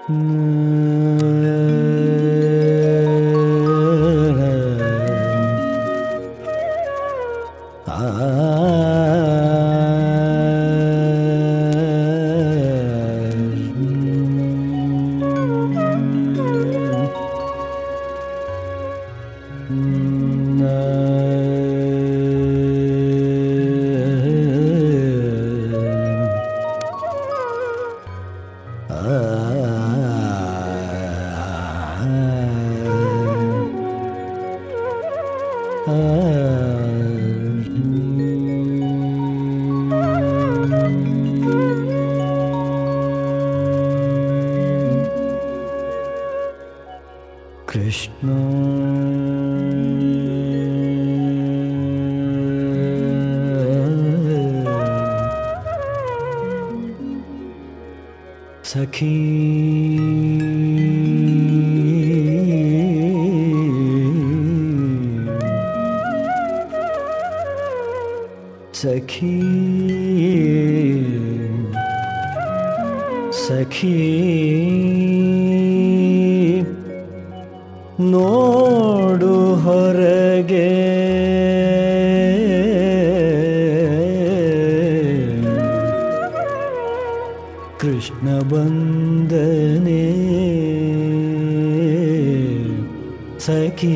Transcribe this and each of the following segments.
ಕೃಷ್ಣ ಸಖೀ ಸಖೀ ಸಖೀ ನೋಡು ಹೊರಗೆ ಕೃಷ್ಣ ಬಂದನೆ ಸಖಿ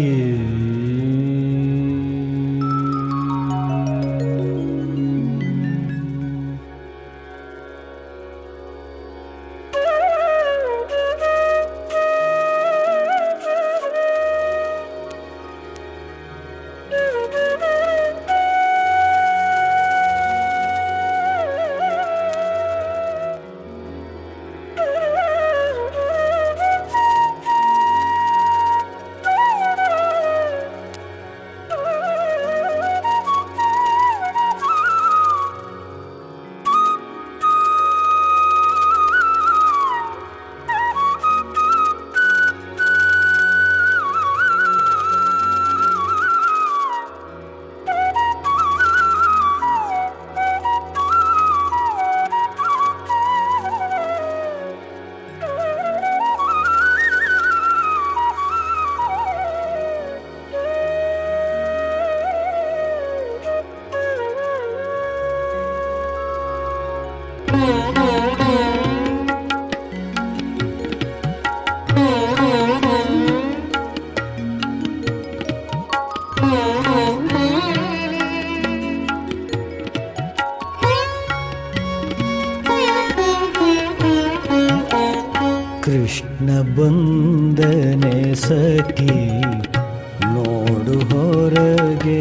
ಕೃಷ್ಣ ಬಂದನೆ ಸಖಿ ನೋಡು ಹೊರಗೆ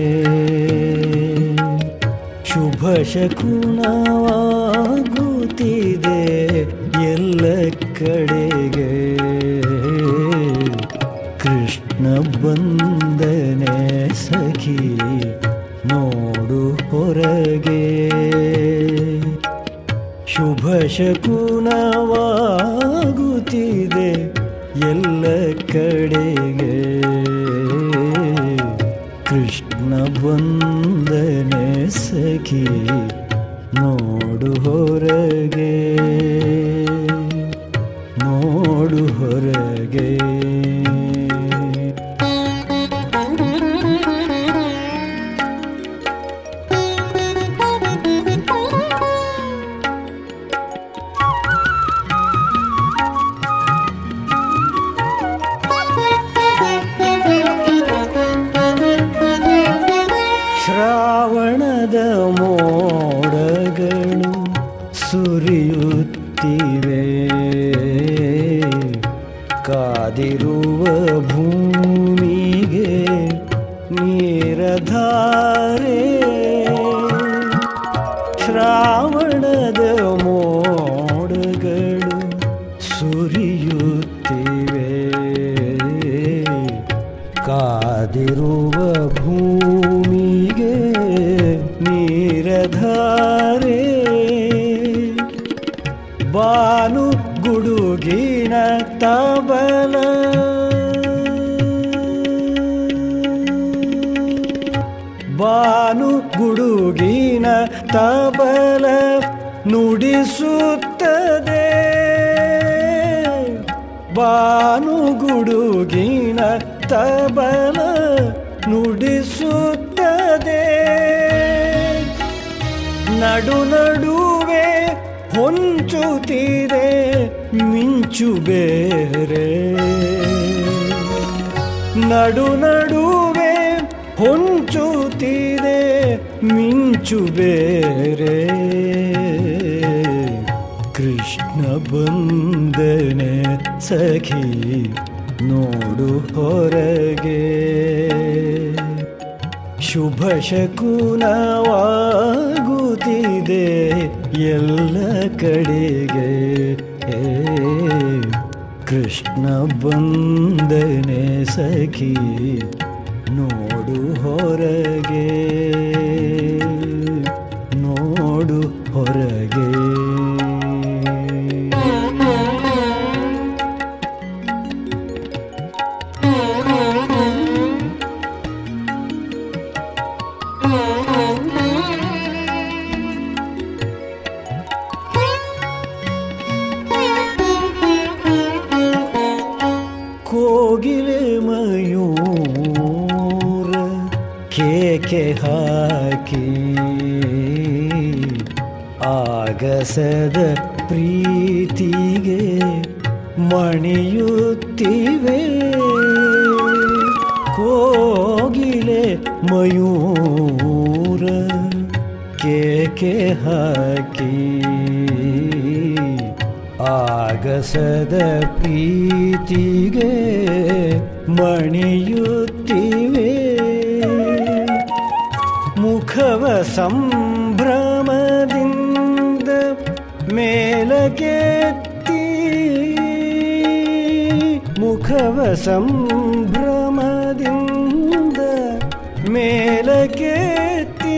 ಶುಭ ಶಕುನವಾಗುತ್ತಿದೆ ಎಲ್ಲ ಕಡೆಗೆ ಕೃಷ್ಣ ಬಂದನೆ ಸಖಿ ನೋಡು ಹೊರಗೆ ಶುಭ ಶಕುನವಾಗುತ್ತಿದೆ ಎಲ್ಲ ಕಡೆಗೆ ಕೃಷ್ಣ ಬಂದನೆ ಸಖಿ ನೋಡು ಹೊರಗೆ ನೋಡು ಹೊರಗೆ ಶ್ರಾವಣದ ಮೋಡಗಳು ಸುರಿಯುತ್ತಿವೆ ಕಾದಿರುವ ಭೂಮಿಗೆ ನೀರಧಾರೆ ಶ್ರಾವಣದ ಮೋಡಗಳು ಸುರಿಯುತ್ತಿವೆ ಕಾದಿರುವ ಭೂಮಿಗೆ ನೀರಧಾರೆ ಬಾನು ಗುಡುಗಿನ ತಬಲ ಬಾನು ಗುಡುಗಿನ ತಬಲ ನುಡಿಸುತ್ತದೆ ಬಾನುಗುಡುಗಿನ ತಬಲ ನುಡಿಸುತ್ತದೆ ನಡು ನಡುವೆ ಹೊಂಚುತ್ತಿದೆ ಮಿಂಚು ಬೇರೆ ನಡು ನಡುವೆ ಹೊಂಚುತ್ತಿದೆ ಮಿಂಚು ಬೇರೆ ಕೃಷ್ಣ ಬಂದನೆ ಸಖಿ ನೋಡು ಹೊರಗೆ ಶುಭ ಶಕುನವಾಗುತ್ತಿದೆ ಎಲ್ಲ ಕಡೆಗೆ ಏ, ಕೃಷ್ಣ ಬಂದನೆ ಸಖಿ ನೋಡು ಹೊರಗೆ ನೋಡು ಹೊರಗೆ ಕೋಗಿಲೆ ಮಯೂರ ಕೇಕೆ ಹಾಕಿ ಆಗಸದ ಪ್ರೀತಿಗೆ ಮಣಿಯುತ್ತಿವೆ ಕೋಗಿಲೆ ಮಯೂರ ಕೇಕೆ ಹಾಕಿ ಆಗಸದ ಪ್ರೀತಿಗೆ ಮಣಿಯುತ್ತಿವೆ ಮುಖವ ಸಂಭ್ರಮದಿಂದ ಮೇಲಕ್ಕೆತ್ತಿ ಮುಖವ ಸಂಭ್ರಮದಿಂದ ಮೇಲಕ್ಕೆತ್ತಿ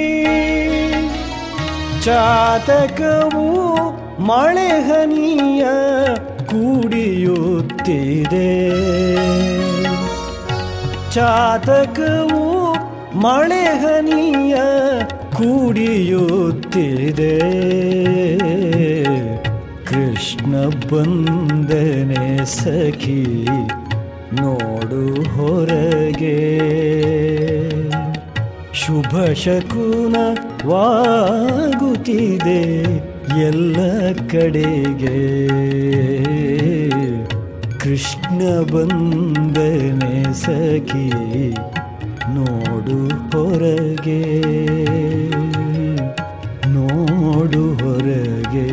ಚಾತಕವು ಮಳೆ ಹನಿಯ ಕುಡಿಯುತ್ತಿದೆ ಚಾತಕವು ಮಳೆ ಹನಿಯ ಕುಡಿಯುತ್ತಿದೆ ಕೃಷ್ಣ ಬಂದನೆ ಸಖಿ ನೋಡು ಹೊರಗೆ ಶುಭ ಶಕುನವಾಗುತ್ತಿದೆ ಎಲ್ಲ ಕಡೆಗೆ ಕೃಷ್ಣ ಬಂದನೆ ಸಖಿ ನೋಡು ಹೊರಗೆ ನೋಡು ಹೊರಗೆ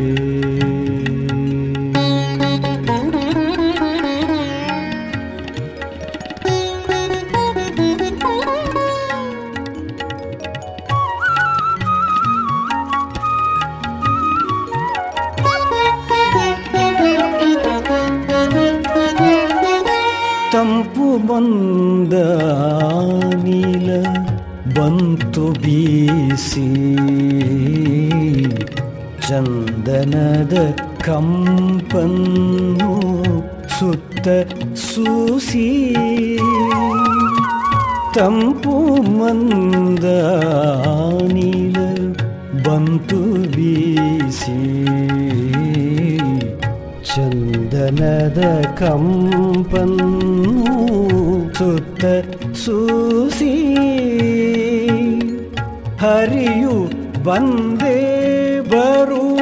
ತಂಪು ಬಂದ ನೀಲ ಬಂತು ಬೀಸಿ ಚಂದನದ ಕಂಪನ್ನು ಸುತ್ತ ಸೂಸಿ ತಂಪು ಮಂದ ನೀಲ ಬಂತು ಬೀಸಿ ಚಂದನದ ಕಂಪನ್ನು ಸುತ್ತ ಸೂಸಿ ಹರಿಯು ಬಂದೇ ಬರುವ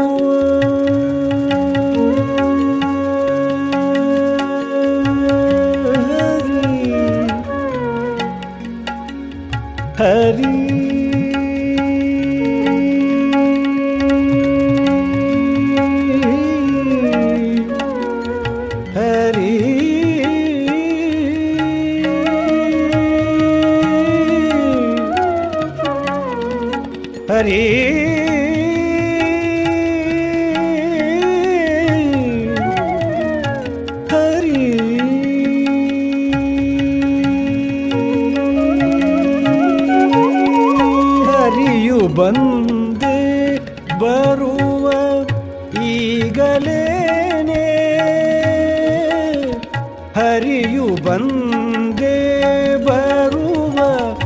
ಹರಿ ಹರಿ ಹರಿ ಹರಿ ಹರಿಯು ಬಂದೆ ಬರುವ ಈಗಲೇನೆ ಹರಿಯು ಬಂದೆ ಬರುವ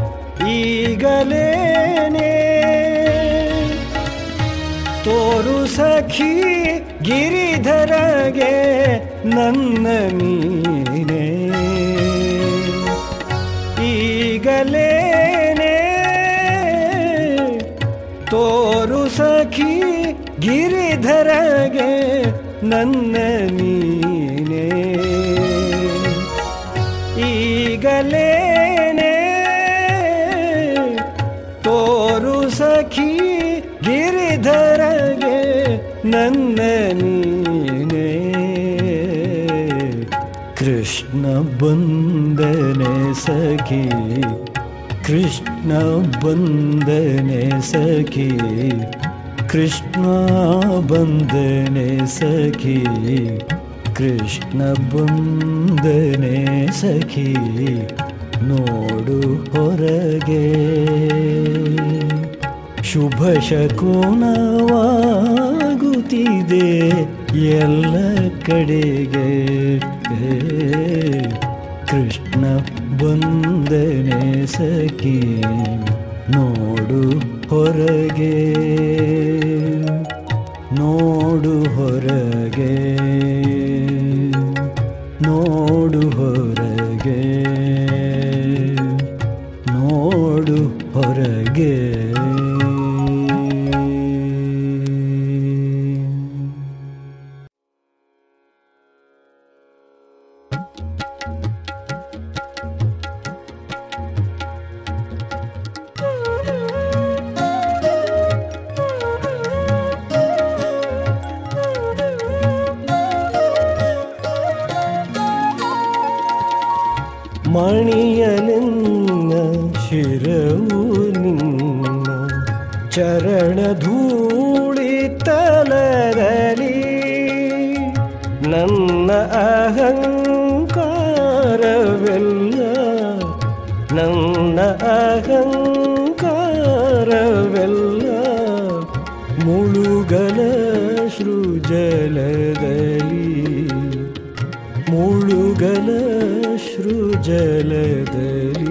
ಈಗಲೇನೆ ತೋರು ಸಖಿ ಗಿರಿಧರಗೆ ನನ್ನ ನೀನೇ ಈಗಲೇನೆ ತೋರು ಸಖಿ ಗಿರಿಧರಗೆ ನನ್ನ ನೀನೇ ಈಗಲೇನೆ ತೋರು ಸಖಿ ಗಿರಿಧರಗೆ ನನ್ನ ನೀನೇ ಕೃಷ್ಣ ಬಂದನೆ ಸಖಿ ಕೃಷ್ಣ ಬಂದನೆ ಸಖಿ ಕೃಷ್ಣ ಬಂದನೆ ಸಖಿ ಕೃಷ್ಣ ಬಂದನೆ ಸಖಿ ನೋಡು ಹೊರಗೆ ಶುಭ ಶಕುನವಾಗುತ್ತಿದೆ ಎಲ್ಲ ಕಡೆಗೆ ಕೃಷ್ಣ ಬಂದನೆ ಸಖಿ ನೋಡು ಹೊರಗೆ ನೋಡು ಹೊರಗೆ ನೋಡು ಹೊರಗೆ ನೋಡು ಹೊರಗೆ ಮಣಿಯಲೆನ್ನ ಶಿರವು ನಿನ್ನ ಚರಣ ಧೂಳಿ ತಲರಲಿ ನನ್ನ ಅಹಂಕಾರವೆಲ್ಲ ನನ್ನ ಅಹಂಕಾರವೆಲ್ಲ ಮುಳುಗಲ ಸೃಜಲದಲ್ಲಿ ಮುಳುಗಲ ಸೃಜಲದಲ್ಲಿ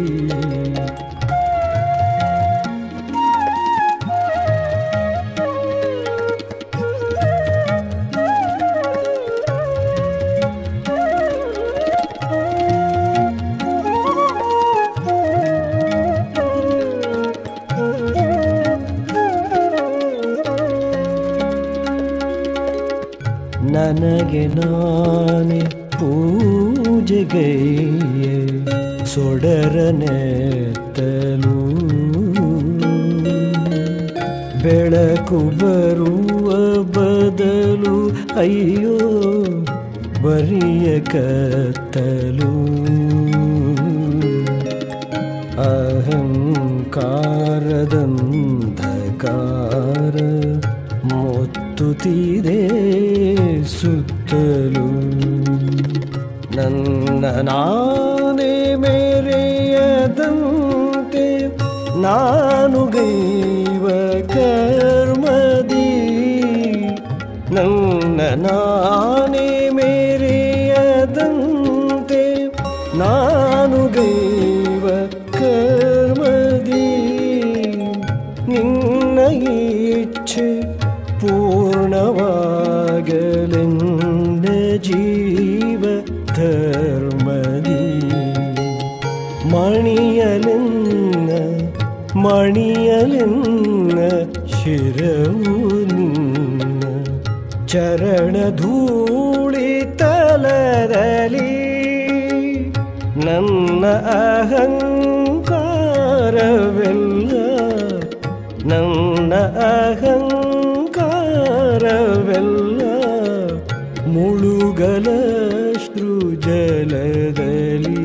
ನನಗೆ ನಾನೇ ಪೂಜೆಗೈಯೇ ಸೊಡರನೆತ್ತಲು ಬೆಳಕು ಬರುವ ಬದಲು ಅಯ್ಯೋ ಬರಿಯ ಕತ್ತಲು ಅಹಂಕಾರದಂಧಕಾರ ಮೊತ್ತುತ್ತಿದೆ ಸುತ್ತಲು ನನ್ನ ನಾನೇ ಮೇರೆಯದಂತೆ ನಾನು ಗೈವ ಕರ್ಮದಿ ನನ್ನ ನಾನೇ ಮೇರೆಯದಂತೆ ನಾನು ಗೈವ ಕರ್ಮದಿ ನಿನ್ನ ಇಚ್ಛೆ ಪೂರ್ಣವಾಗಲೆನ್ನ ಜೀವ ಧರ್ಮದಿ ಮಣಿಯಲೆನ್ನ ಮಣಿಯಲೆನ್ನ ಶಿರವು ನಿನ್ನ ಚರಣ ಧೂಳಿ ತಲರಲಿ ನನ್ನ ಅಹಂಕಾರವೆಲ್ಲ ನನ್ನ ಅಹಂಕಾರವೆಲ್ಲ ಮುಳುಗಲ ಸೃಜಲದಲ್ಲಿ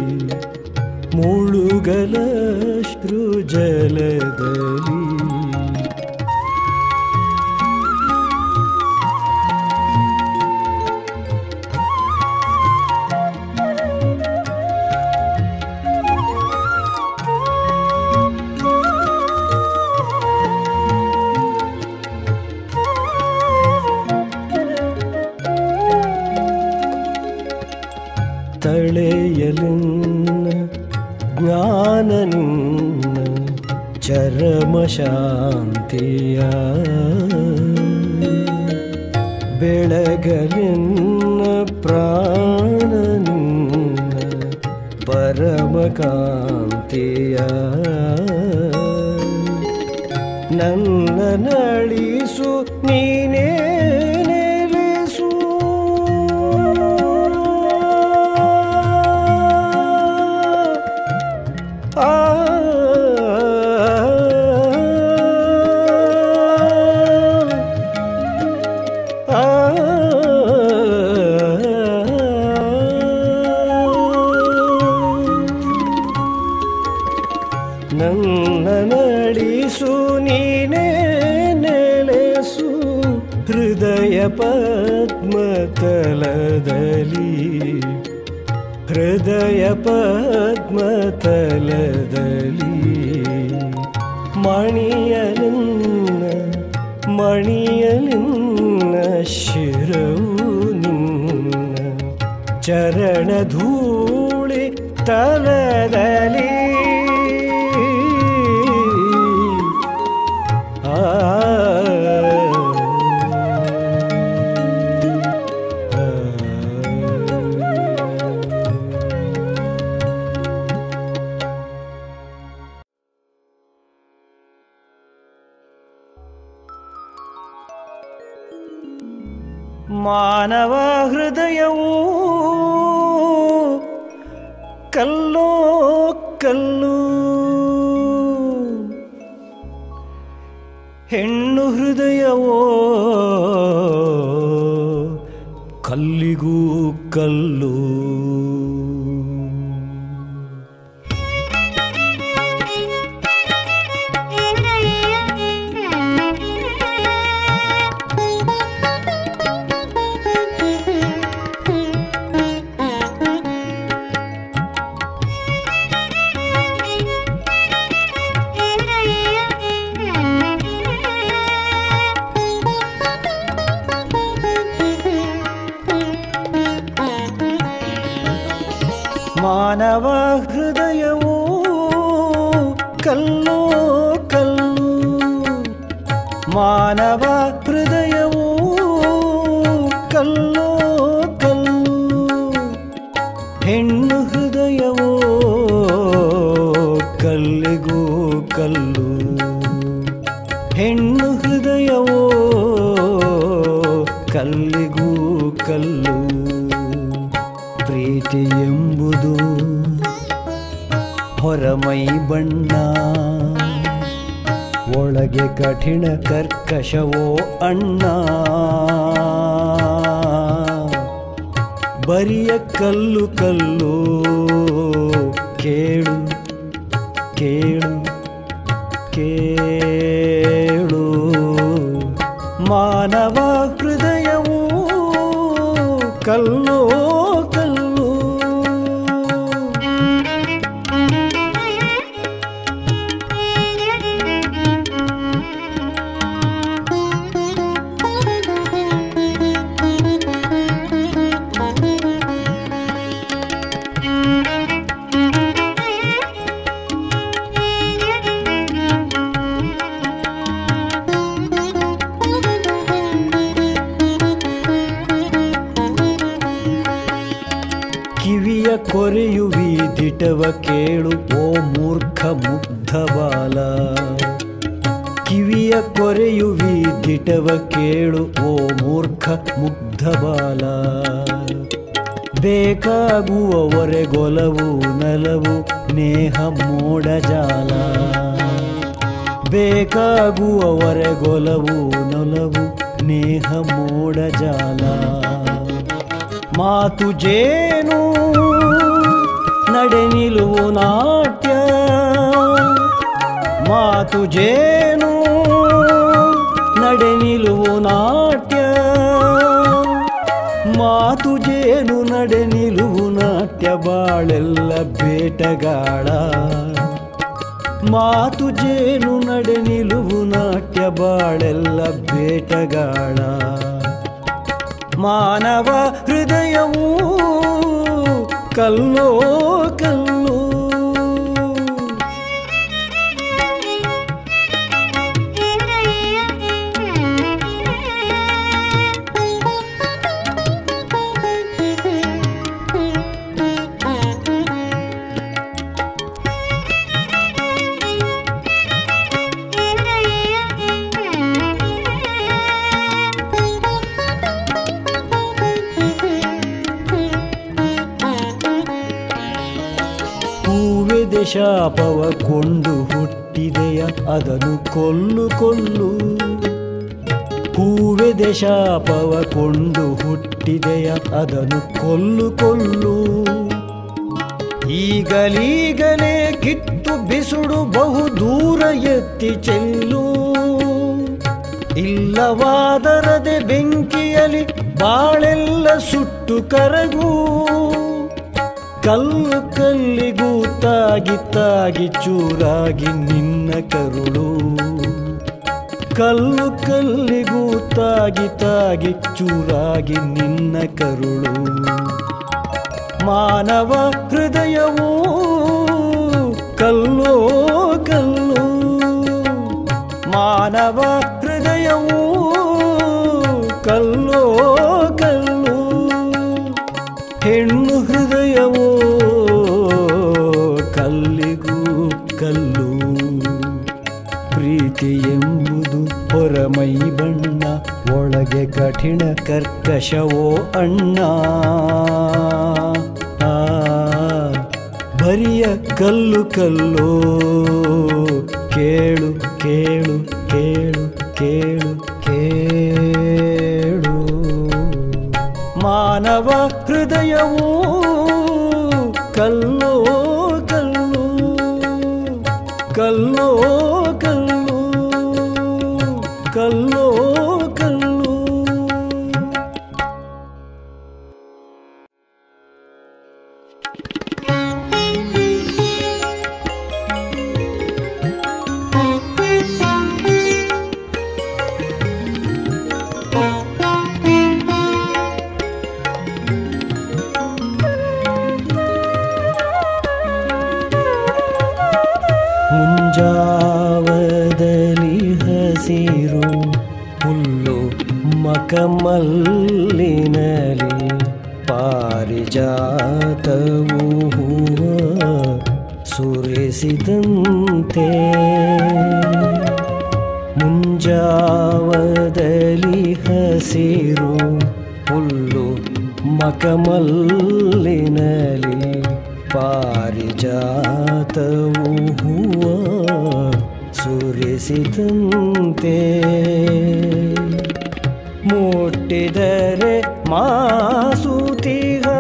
ಮುಳುಗಲ ಸೃಜಲದಲ್ಲಿ ತಳೆಯಲಿನ್ನ ಜ್ಞಾನ ನಿನ್ನ ಚರಮ ಶಾಂತಿಯ ಬೆಳಗಲಿನ್ನ ಪ್ರಾಣ ನಿನ್ನ ಪರಮಕಾಂತಿಯ ನನ್ನ ನಳಿಸು ನೀನೇ ನೆಲೆಸು ಆ ಆ ನನ್ನ ನಡಿಸು ನೀನೇ ನೆಲೆಸು ಹೃದಯ ಪದ್ಮತಲದಲ್ಲಿ ಹೃದಯ ಪದ್ಮತಲದಲ್ಲಿ ಮಣಿಯಲಿನ್ನ ಮಣಿಯಲಿನ್ನ ಶಿರವು ನಿನ್ನ ಚರಣ ಧೂಳಿ ತಲದಲ್ಲಿ ಆ ಮಾನವ ಹೃದಯವು ಕಲ್ಲೋ ಕಲ್ಲು ಹೆಣ್ಣು ಹೃದಯವೋ ಕಲ್ಲಿಗೂ ಕಲ್ಲು ಮಾನವ ಹೃದಯವೋ ಕಲ್ಲೋ ಕಲ್ಲು ಮಾನವ ಹೃದಯವೋ ಕಲ್ಲೋ ಕಲ್ಲು ಹೆಣ್ಣು ಹೃದಯವೋ ಕಲ್ಲಿಗೂ ಕಲ್ಲು ಹೆಣ್ಣು ಹೃದಯವೋ ಕಲ್ಲಿಗೂ ಕಲ್ಲು ಪ್ರೀತಿ ಎಂಬುದು ಹೊರಮೈ ಬಣ್ಣ ಒಳಗೆ ಕಠಿಣ ಕರ್ಕಶವೋ ಅಣ್ಣ ಬರಿಯ ಕಲ್ಲು ಕಲ್ಲು ಕೇಳು ಕೇಳು ಕೇಳು ಮಾನವ ಹೃದಯವು ಕಲ್ಲು ಕಲ್ಲು ಕಿವಿಯ ಕೊರೆಯುವಿ ದಿಟವ ಕೇಳು ಓ ಮೂರ್ಖ ಮುಗ್ಧ ಬಾಲ ಕಿವಿಯ ಕೊರೆಯುವಿ ದಿಟವ ಕೇಳು ಓ ಮೂರ್ಖ ಮುಗ್ಧ ಬಾಲ ಬೇಕಾಗುವವರೆಗೊಲವು ನಲವು ನೇಹ ಮೋಡ ಜಾಲ ಬೇಕಾಗುವವರೆಗೊಲವು ನೊಲವು ನೇಹ ಮೋಡ ಜಾಲ ಮಾತು ಜೇನು ನಡೆ ನಿಲುವು ನಾಟ್ಯ ಮಾತು ಜೇನು ನಡೆ ನಿಲುವು ನಾಟ್ಯ ಮಾತು ಜೇನು ನಡೆ ನಿಲುವು ನಾಟ್ಯ ಬಾಳೆಲ್ಲ ಬೇಟಗಾಡ ಮಾತು ಜೇನು ನಡೆ ನಿಲುವು ನಾಟ್ಯ ಬಾಳೆಲ್ಲ ಬೇಟಗಾಡ ಮಾನವ ಹೃದಯವು ಕಲ್ಲೋ ಕಲ್ಲು Thank you. ಶಾಪವ ಕೊಂಡು ಹುಟ್ಟಿದೆಯ ಅದನ್ನು ಕೊಲ್ಲು ಕೊಲ್ಲು ಹೂವೆದೆ ಶಾಪವ ಕೊಂಡು ಹುಟ್ಟಿದೆಯ ಅದನ್ನು ಕೊಲ್ಲು ಕೊಲ್ಲು ಈಗಲೀಗಲೇ ಕಿತ್ತು ಬಿಸುಡು ಬಹು ದೂರ ಎತ್ತಿ ಚೆಲ್ಲು ಇಲ್ಲವಾದರದೆ ಬೆಂಕಿಯಲಿ ಬಾಳೆಲ್ಲ ಸುಟ್ಟು ಕರಗು ಕಲ್ಲು ಕಲ್ಲಿಗೂ ತಾಗಿ ತಾಗಿ ಚೂರಾಗಿ ನಿನ್ನ ಕರುಳು ಕಲ್ಲು ಕಲ್ಲಿಗೂ ತಾಗಿ ತಾಗಿ ಚೂರಾಗಿ ನಿನ್ನ ಕರುಳು ಮಾನವ ಹೃದಯವೂ ಕಲ್ಲೋ ಕಲ್ಲು ಮಾನವ ಹೃದಯವೂ ಕಲ್ಲೋ ಕಲ್ಲು ಹೆಣ್ಣು ಹೃದಯವೋ ಕಲ್ಲಿಗೂ ಕಲ್ಲು ಪ್ರೀತಿ ಎಂಬುದು ಹೊರಮೈ ಬಣ್ಣ ಒಳಗೆ ಕಠಿಣ ಕರ್ಕಶವೋ ಅಣ್ಣ ಆ, ಬರಿಯ ಕಲ್ಲು ಕಲ್ಲೋ ಕೇಳು ಕೇಳು ಕೇಳು ಕೇಳು ಕೇಳು ಮಾನವ ಹೃದಯವೂ ಕಲ್ಲೋ ಕಲ್ಲು ಕಲ್ಲೋ ಕಲ್ಲು ಕಲ್ಲೋ ಕಲ್ಲು ಮುಂಜಾವದಲ್ಲಿ ಹಸಿರು ಹುಲ್ಲು ಮಕಮಲ್ಲಿನಲಿ ಪಾರಿಜಾತವು ಹೂವ ಸುರಿಸಿದಂತೆ ಮುಂಜಾವದಲ್ಲಿ ಹಸಿರು ಹುಲ್ಲು ಮಕಮಲ್ಲಿನಲಿ ಪಾರಿಜಾತವು ಹೂವ ಸುರಿಸಿದಂತೆ ಮುಟ್ಟಿದರೆ ಮಾಸುತಿಗ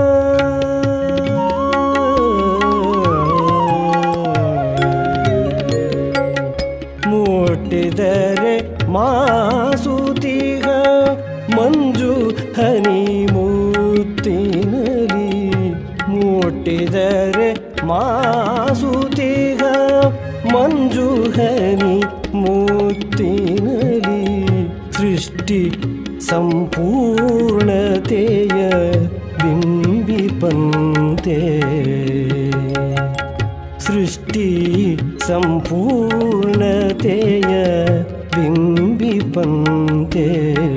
ಮುಟ್ಟಿದರೆ ಮಾಸುತಿಗ ಮಂಜು ಹನಿ ಮುತ್ತಿನಲಿ ಮುಟ್ಟಿದರೆ ಮಾಸುತಿಗ ಮಂಜು ಹನಿ ಮುತ್ತಿನಲಿ ಸೃಷ್ಟಿ ಸಂಪೂರ್ಣತೆಯ ಬಿಂಬಿಪಂತೆ ಸೃಷ್ಟಿ ಸಂಪೂರ್ಣತೆಯ ಬಿಂಬಿಪಂತೆ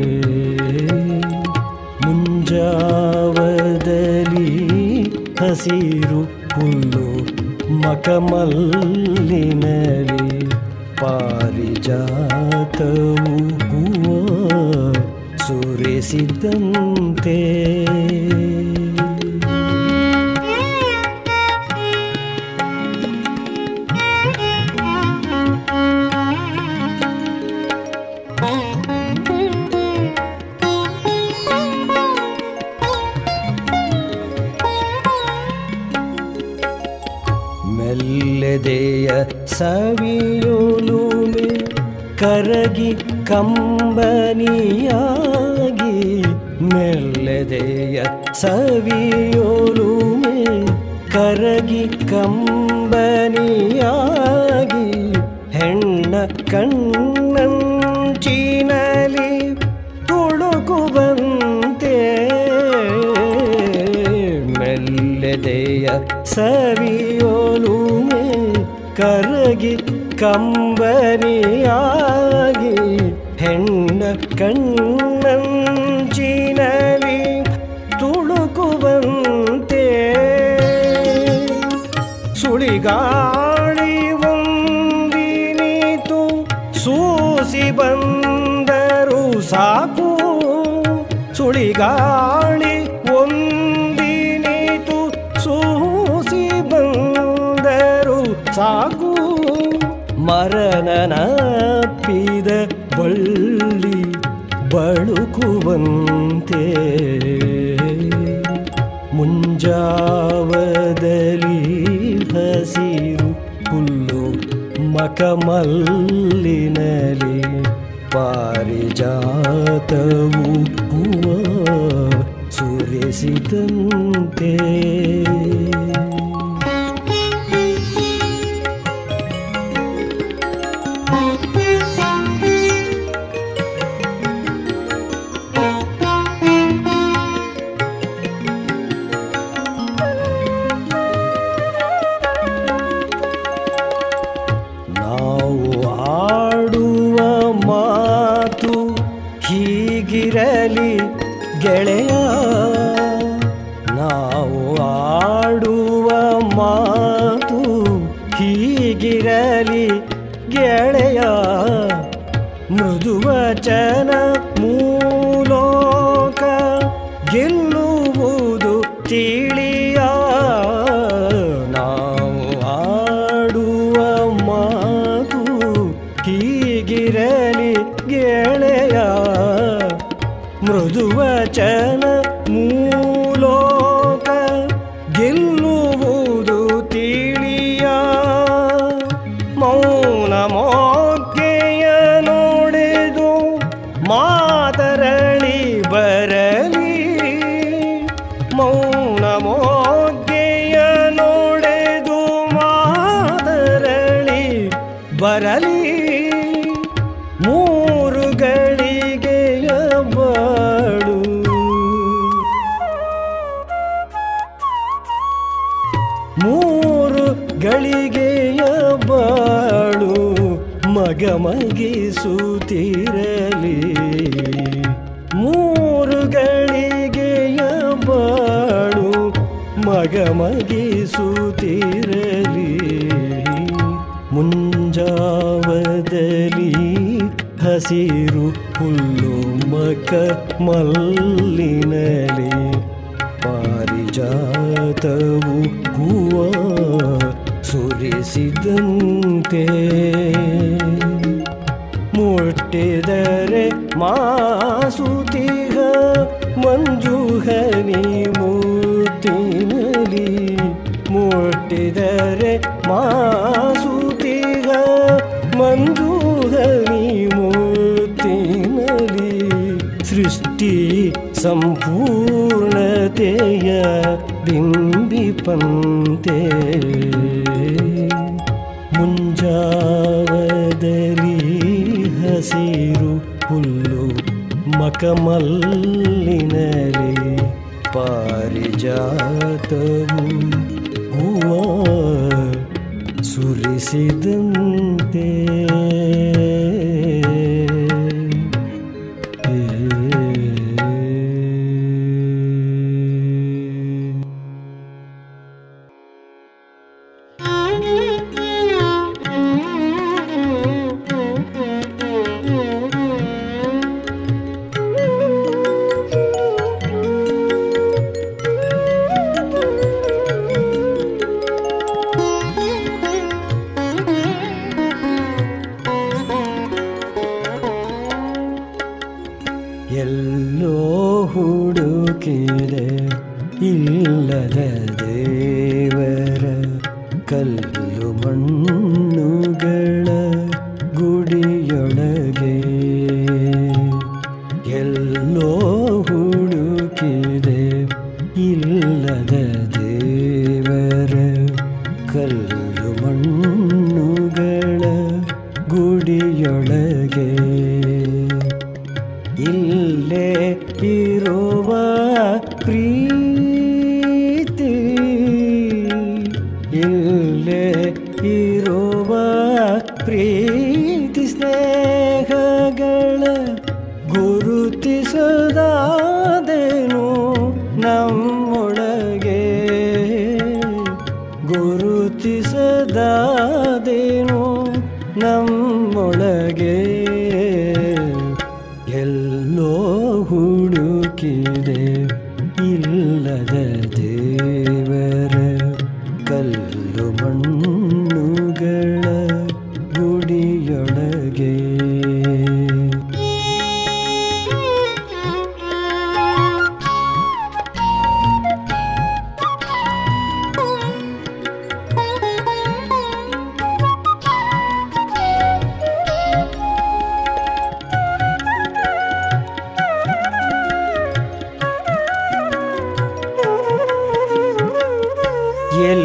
ಮುಂಜಾವದಲ್ಲಿ ಹಸಿರು ಹುಲ್ಲು ಮಕಮಲ್ಲಿನಲಿ ಪಾರಿಜಾತವು ಹೂವ ಸುರಿಸಿದಂತೆ ಮೆಲ್ಲೆದೆಯ ಸವಿಯೋಲುಮೆ ಕರಗಿ ಕಂಬನಿಯಾಗಿ ಮೆಲ್ಲೆದೆಯ ಸವಿಯೋಲುಮೆ ಕರಗಿ ಕಂಬನಿಯಾಗಿ ಹೆಣ್ಣ ಕಣ್ಣಂಚಿನಲಿ ತುಳುಕುವಂತೆ ಮೆಲ್ಲೆದೆಯ ಸವಿಯೋಲುಮೆ ಕರಗಿ ಕಂಬನಿಯಾಗಿ ಹೆಣ್ಣ ಕಣ್ಣಂಚಿನಲಿ ತುಳುಕುವಂತೆ ಸುಳಿಗಾಳಿ ಒಂದಿನಿತು ಸೂಸಿ ಬಂದರು ಸಾಕು ಸುಳಿಗಾಳಿ ಒಂದಿನಿತು ಸೂಸಿ ಬಂದರು ಸಾಕು ಮರನನಪ್ಪಿದ ಬಳ್ಳಿ ಬಳುಕುವಂತೆ ಮುಂಜಾವದಲ್ಲಿ ಹಸಿರು ಹುಲ್ಲು ಮಕಮಲ್ಲಿನಲಿ ಪಾರಿಜಾತವು ಹೂವ ಸುರಿಸಿದಂತೆ ನಾವು ಆಡುವ ಮಾತು ಹೀಗಿರಲಿ ಗೆಳೆಯ ನಾವು ಆಡುವ ಮಾತು ಹೀಗಿರಲಿ ಗೆಳೆಯ ಮೃದುವಚನ ಮೂಲೋಕ ಗೆಲ್ಲುವುದು ತಿಳಿಯ ನಾವು ಆಡುವ ಮಾತು ಹೀಗಿರಲಿ ಗೆಳೆಯ ಮೃದುವಚನ ಮೂಲೋಕ ಗೆಲ್ಲುವುದು ತಿಳಿಯ ಮೌನ ಮೋಗ್ಗೆಯ ನೋಡೆದು ಮಾತರಳಿ ಬರಲಿ ಮೌನ ಮೋಗ್ಗೆಯ ನೋಡೆದು ಮಾತರಳಿ ಬರಲಿ ಮೂರು ಗಳಿಗೆಯ ಬಾಳು ಮೂರು ಗಳಿಗೆಯ ಬಾಳು ಮಗಮಗಿಸುತ್ತಿರಲಿ ಮೂರು ಗಳಿಗೆಯ ಬಾಳು ಮಗಮಗಿಸುತ್ತಿರಲಿ ಮುಂಜಾವದಲ್ಲಿ ಹಸಿರು ಹುಲ್ಲು ಮಕ ಮಲ್ಲಿನಲಿ ಪಾರಿಜಾತವು ಹೂವ ಸುರಿಸಿದಂತೆ ಮುಟ್ಟಿದರೆ ಮಾಸುತಿಹ ಮಂಜುಹನಿ ಮೂತಿನಲಿ ಮುಟ್ಟಿದರೆ ಮಾಸುತಿಹ ಮಂಜುಹನಿ ಮೂತಿನಲಿ ಸೃಷ್ಟಿ ಸಂಪೂರ್ಣತೆಯ ಬಿಂಬಿಪಂತೆ ಮುಂಜಾವದಲ್ಲಿ ಹಸಿರು ಹುಲ್ಲು ಮಕಮಲ್ಲಿನಲಿ ಪಾರಿಜಾತವು ಹೂವ ಸುರಿಸಿದಂತೆ ಎಲ್ಲೋ ಹುಡುಕಿದೆ ಇಲ್ಲದ ದೇವರ ಕಲ್ಲು ಮಣ್ಣುಗಳ ಗುಡಿಯೊಳಗೆ ಎಲ್ಲೋ ಹುಡುಕಿದೆ ಇಲ್ಲದ ದೇವರ ಕಲ್ಲು ಮಣ್ಣುಗಳ ಗುಡಿಯೊಳಗೆ ಇಲ್ಲೇ ಇರುವ ಪ್ರೀತಿ ಇಲ್ಲೇ ಇರುವ ಪ್ರೀತಿ ಸ್ನೇಹಗಳ ಗುರುತಿಸದಾದೇನು ನಮ್ಮೊಳಗೆ ಗುರುತಿಸದಾದೇನು ನಮ್ಮೊಳಗೆ ಎಲ್ಲೋ ಹುಡುಕಿದೆ ಇಲ್ಲದ ದೇವರ ಕಲ್ಲು ಮಣ್ಣುಗಳ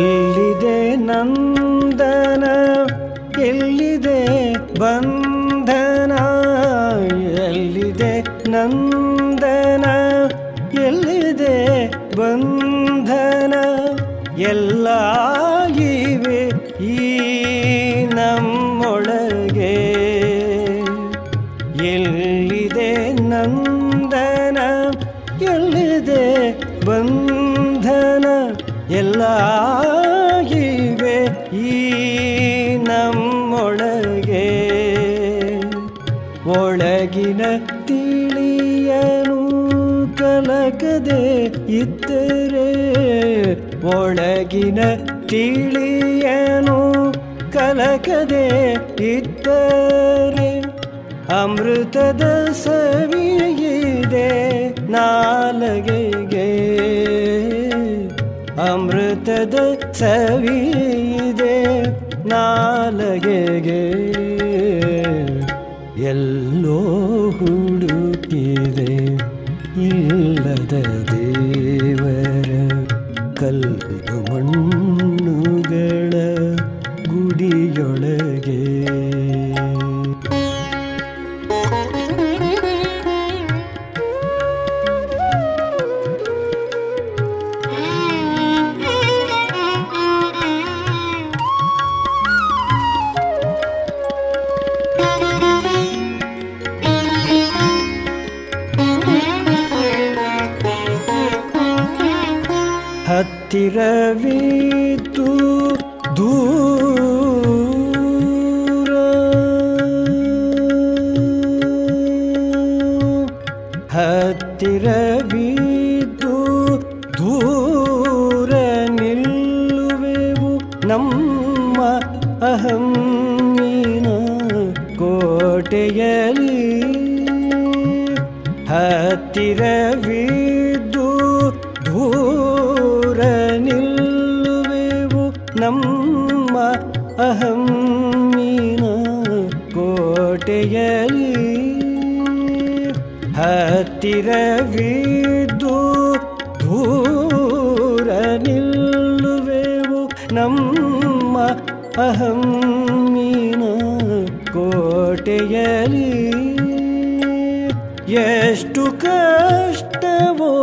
ಎಲ್ಲಿದೆ ನಂದನ ಎಲ್ಲಿದೆ ಬಂಧನ ಎಲ್ಲಿದೆ ನಂದನ ಎಲ್ಲಿದೆ ಬಂಧನ ಎಲ್ಲ ಇವೆ ಈ ನಮ್ಮೊಳಗೆ ಎಲ್ಲಿದೆ ನಂದನ ಎಲ್ಲಿದೆ ಬಂಧನ ಎಲ್ಲ ಇವೆ ಈ ನಮ್ಮೊಳಗೆ ಒಳಗಿನ ತಿಳಿಯನು ಕಲಕದೆ ಇದ್ದರೆ ಒಳಗಿನ ತಿಳಿಯನು ಕಲಕದೆ ಇದ್ದರೆ ಅಮೃತದ ಸವಿಯಿದೆ ನಾಲಗೆಗೆ ಅಮೃತದ ಸವಿಯಿದೆ ನಾಲಗೆಗೆ ಎಲ್ಲೋ ಹುಡುಕಿದೆ ಇಲ್ಲದ ದೇವರ ಕಲ್ಲು ಮಣ್ಣುಗಳ ಗುಡಿಯೊಳಗೆ ಹತ್ತಿರವಿತು ದೂರ ಹತ್ತಿರವಿತು ದೂರ ನಿಲ್ಲುವೆವು ನಮ್ಮ ಅಹಮ್ಮೀನ ಕೋಟೆಯಲಿ ಹತ್ತಿರವಿದ್ದು ದೂರ ನಿಲ್ಲುವೆವು ನಮ್ಮ ಅಹಮ್ಮೀನ ಕೋಟೆಯಲಿ ಹತ್ತಿರವಿದ್ದು ದೂರ ನಿಲ್ಲುವೆವು ನಮ್ಮ ಅಹಮ್ಮೀನ ಕೋಟೆಯಲಿ ಎಷ್ಟು ಕಷ್ಟವೋ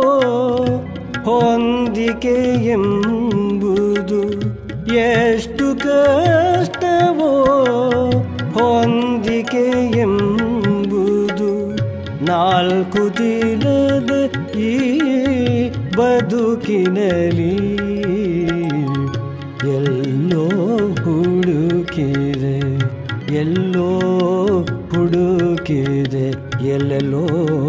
ಹೊಂದಿಕೆ ಎಂಬುದು ಎಷ್ಟು ಕಷ್ಟವೋ ಹೊಂದಿಕೆ ಎಂಬುದು ನಾಲ್ಕು ದಿನದ ಈ ಬದುಕಿನಲಿ ಎಲ್ಲೋ ಹುಡುಕಿದೆ ಎಲ್ಲೋ ಹುಡುಕಿದೆ ಎಲ್ಲೆಲ್ಲೋ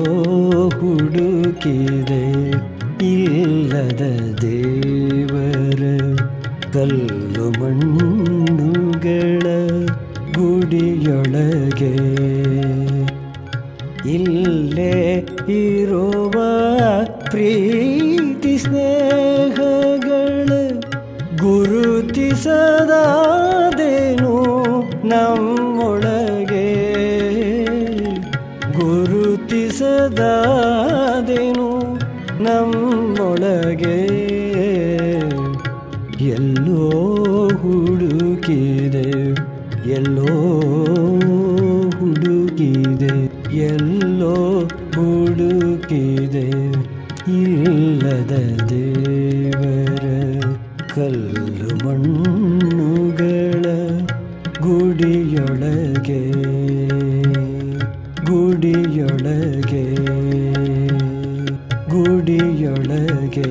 ಹುಡುಕಿದೆ ಇಲ್ಲದ ದೇವರ ಕಲ್ಲು ಮಣ್ಣುಗಳ ಗುಡಿಯೊಳಗೆ ಇಲ್ಲೇ ಇರುವ ಪ್ರೀತಿ ಸ್ನೇಹಗಳ ಗುರುತಿಸದಾದೇನು ನಮ್ಮೊಳಗೆ ಗುರುತಿಸದಾದೇನು ನಮ್ಮೊಳಗೆ ಎಲ್ಲೋ ಹುಡುಕಿದೆ ಎಲ್ಲೋ ಹುಡುಕಿದೆ ಎಲ್ಲೋ ಹುಡುಕಿದೆ ಇಲ್ಲದ ದೇವರ ಕಲ್ಲು ಮಣ್ಣುಗಳ ಗುಡಿಯೊಳಗೆ ಗುಡಿಯೊಳಗೆ ಗುಡಿಯೊಳಗೆ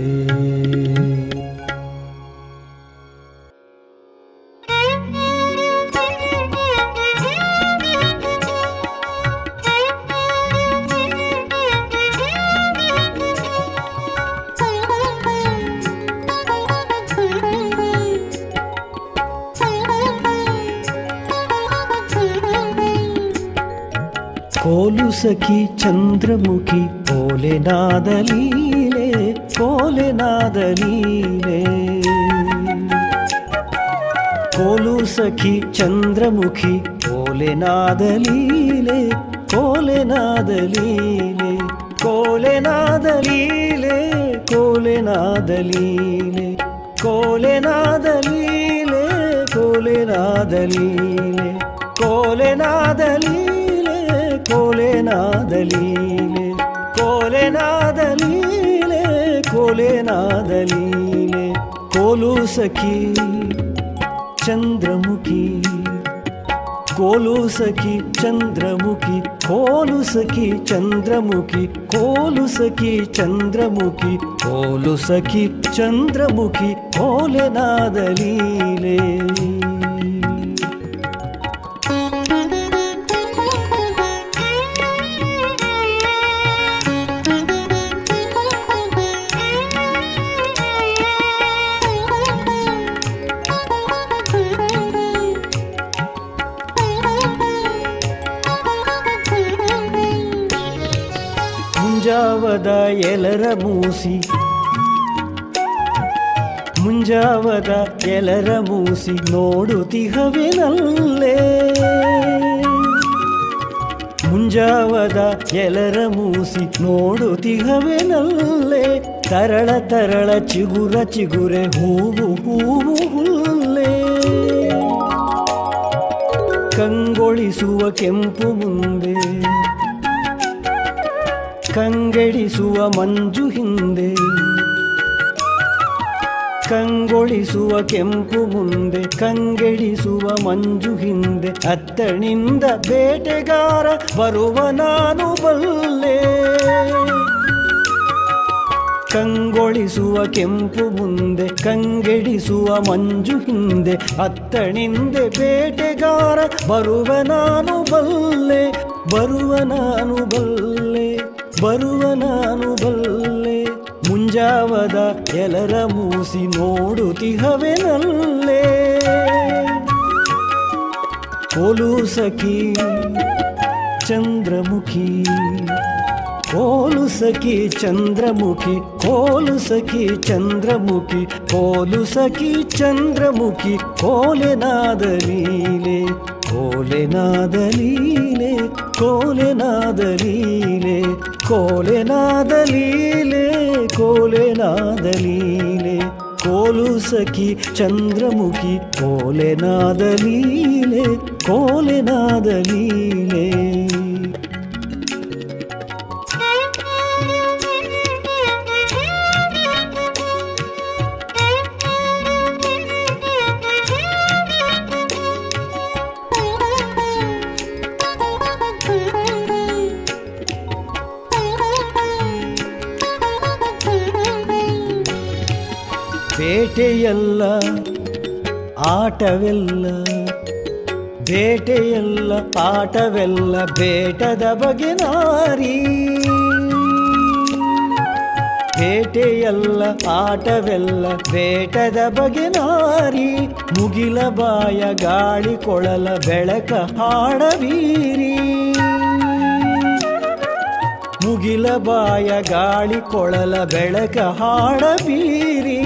ಕೋಲು ಸಖಿ ಚಂದ್ರಮುಖಿ ಕೋಲೆನಾದ ಲೀಲೆ ಕೋಲೆನಾದ ಲೀಲೆ ಕೋಲು ಸಖಿ ಚಂದ್ರಮುಖಿ ಕೋಲೆನಾದ ಲೀಲೆ ಕೋಲೆನಾದ ಲೀಲೆ ಕೋಲೆನಾದ ಲೀಲೆ ಕೋಲೆನಾದ ಲೀಲೆ ಕೋಲೆನಾದ ಲೀಲೆ ಕೋಲೆನಾದ ಲೀಲೆ ಕೋಲೆನಾದ ಲೀಲೆ ಕೋಲೆನಾದ ಲೀಲೆ ಕೋಲೆನಾದ ಲೀಲೆ ಕೋಲೆನಾದ ಲೀಲೆ ಕೋಲು ಸಖಿ ಚಂದ್ರಮುಖಿ ಕೋಲು ಸಖಿ ಚಂದ್ರಮುಖಿ ಕೋಲು ಸಖಿ ಚಂದ್ರಮುಖಿ ಕೋಲು ಸಖಿ ಚಂದ್ರಮುಖಿ ಕೋಲು ಸಖಿ ಚಂದ್ರಮುಖಿ ಕೋಲೆನಾದ ಲೀಲೆ ಮುಂಜಾವದ ಎಲರ ಮೂಸಿ ಮುಂಜಾವದ ಎಲರ ಮೂಸಿ ನೋಡುತ್ತಿಹವೆನಲ್ಲೇ ಮುಂಜಾವದ ಎಲರ ಮೂಸಿ ನೋಡುತ್ತಿಹವೆನಲ್ಲೇ ತರಳ ತರಳ ಚಿಗುರ ಚಿಗುರೆ ಹೂವು ಹೂವು ಹುಲ್ಲೇ ಕಂಗೊಳಿಸುವ ಕೆಂಪು ಮುಂದೆ ಕಂಗೆಡಿಸುವ ಮಂಜು ಹಿಂದೆ ಕಂಗೊಳಿಸುವ ಕೆಂಪು ಮುಂದೆ ಕಂಗೆಡಿಸುವ ಮಂಜು ಹಿಂದೆ ಅತ್ತಣಿಂದ ಬೇಟೆಗಾರ ಬರುವ ನಾನು ಬಲ್ಲೆ ಕಂಗೊಳಿಸುವ ಕೆಂಪು ಮುಂದೆ ಕಂಗೆಡಿಸುವ ಮಂಜು ಹಿಂದೆ ಅತ್ತಣಿಂದೆ ಬೇಟೆಗಾರ ಬರುವ ನಾನು ಬಲ್ಲೆ ಬರುವ ನಾನು ಬಲ್ಲೆ ಬರುವ ನಾನು ಬಲ್ಲೆ ಮುಂಜಾವದ ಎಲರ ಮೂಸಿ ನೋಡುತ್ತಿಹವೆನಲ್ಲೇ ಕೋಲು ಸಖಿ ಚಂದ್ರಮುಖಿ ಕೋಲು ಸಖಿ ಚಂದ್ರಮುಖಿ ಕೋಲು ಸಖಿ ಚಂದ್ರಮುಖಿ ಕೋಲು ಸಖಿ ಚಂದ್ರಮುಖಿ ಕೋಲೆನಾದ ಲೀಲೆ ಕೋಲೆನಾದ ಲೀಲೆ ಕೋಲೆನಾದ ಲೀಲೆ ಕೋಲೆನಾದ ಲೀಲೆ ಕೋಲೆನಾದ ಲೀಲೆ ಕೋಲು ಸಖಿ ಚಂದ್ರಮುಖಿ ಕೋಲೆನಾದ ಲೀಲೆ ಕೋಲೆನಾದ ಲೀಲೆ ಬೇಟೆಯಲ್ಲ ಆಟವೆಲ್ಲ ಬೇಟೆಯಲ್ಲ ಆಟವೆಲ್ಲ ಬೇಟದ ಬಗೆ ನಾರಿ ಬೇಟೆಯಲ್ಲ ಆಟವೆಲ್ಲ ಬೇಟದ ಬಗೆ ನಾರಿ ಮುಗಿಲ ಬಾಯ ಗಾಳಿ ಕೊಳಲ ಬೆಳಕ ಹಾಡವೀರಿ ಮುಗಿಲ ಬಾಯ ಗಾಳಿ ಕೊಳಲ ಬೆಳಕ ಹಾಡಬೀರಿ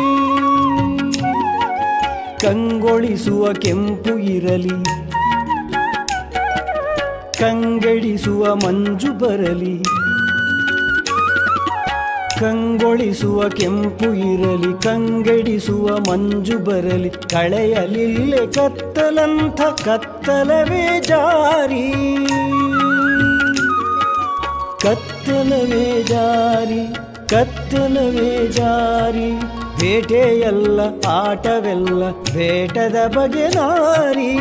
ಕಂಗೊಳಿಸುವ ಕೆಂಪು ಇರಲಿ ಕಂಗೆಡಿಸುವ ಮಂಜು ಬರಲಿ ಕಂಗೊಳಿಸುವ ಕೆಂಪು ಇರಲಿ ಕಂಗೆಡಿಸುವ ಮಂಜು ಬರಲಿ ಕಳೆಯಲಿಲ್ಲೆ ಕತ್ತಲಂಥ ಕತ್ತಲವೇ ಜಾರಿ ಕತ್ತಲವೇ ಜಾರಿ ಕತ್ತಲವೇ ಜಾರಿ ಬೇಟೆಯಲ್ಲ ಆಟವೆಲ್ಲ ಬೇಟದ ಬಗೆ ನಾರಿ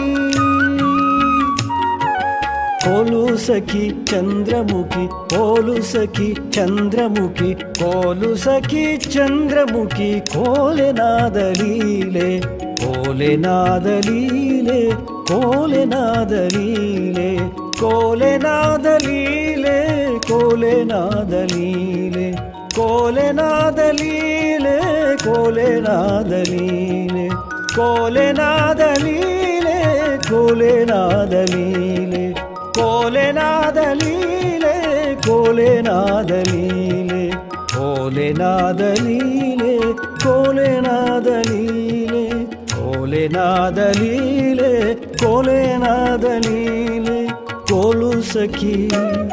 ಕೋಲು ಸಖಿ ಚಂದ್ರಮುಖಿ ಕೋಲು ಸಖಿ ಚಂದ್ರಮುಖಿ ಕೋಲು ಸಖಿ ಚಂದ್ರಮುಖಿ ಕೋಲೆನಾದ ಲೀಲೆ ಕೋಲೆನಾದ ಲೀಲೆ ಕೋಲೆನಾದ ಲೀಲೆ ಕೋಲೆನಾದ ಲೀಲೆ ಕೋಲೆನಾದ ಲೀಲೆ ಕೋಲೆನಾದ ಲೀಲೆ ಕೋಲೆನಾದ ಲೀಲೆ ಕೋಲೆನಾದ ಲೀಲೆ ಕೋಲೆನಾದ ಲೀಲೆ ಕೋಲೆನಾದ ಲೀಲೆ ಕೋಲೆನಾದ ಲೀಲೆ ಕೋಲೆನಾದ ಲೀಲೆ ಕೋಲೆನಾದ ಲೀಲೆ ಕೋಲೆನಾದ ಲೀಲೆ ಕೋಲೆನಾದ ಲೀಲೆ ಕೋಲು ಸಖಿ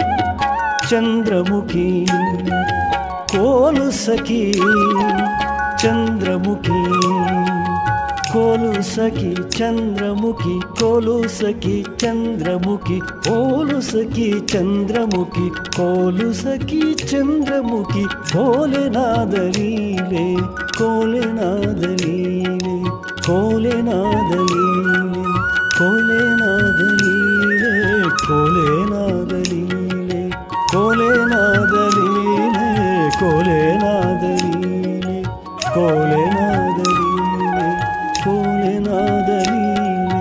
ಚಂದ್ರಮುಖಿ ಕೋಲು ಸಖಿ ಚಂದ್ರಮುಖಿ ಕೋಲು ಸಖಿ ಚಂದ್ರಮುಖಿ ಕೋಲು ಸಖಿ ಚಂದ್ರಮುಖಿ ಕೋಲು ಸಖಿ ಚಂದ್ರಮುಖಿ ಕೋಲು ಸಖಿ ಚಂದ್ರಮುಖಿ ಕೋಲೆನಾದ ಲೀಲೆ ಕೋಲೆನಾದ ಲೀಲೆ ಕೋಲೆನಾದ ಲೀಲೆ ಕೋಲೆನಾದ ಲೀಲೆ ಕೋಲೆನಾದ ಲೀಲೆ ಕೋಲೆನಾದ ಲೀಲೆ ಕೋಲೆನಾದ ಲೀಲೆ ಕೋಲೆನಾದ ಲೀಲೆ ಕೋಲೆನಾದ ಲೀಲೆ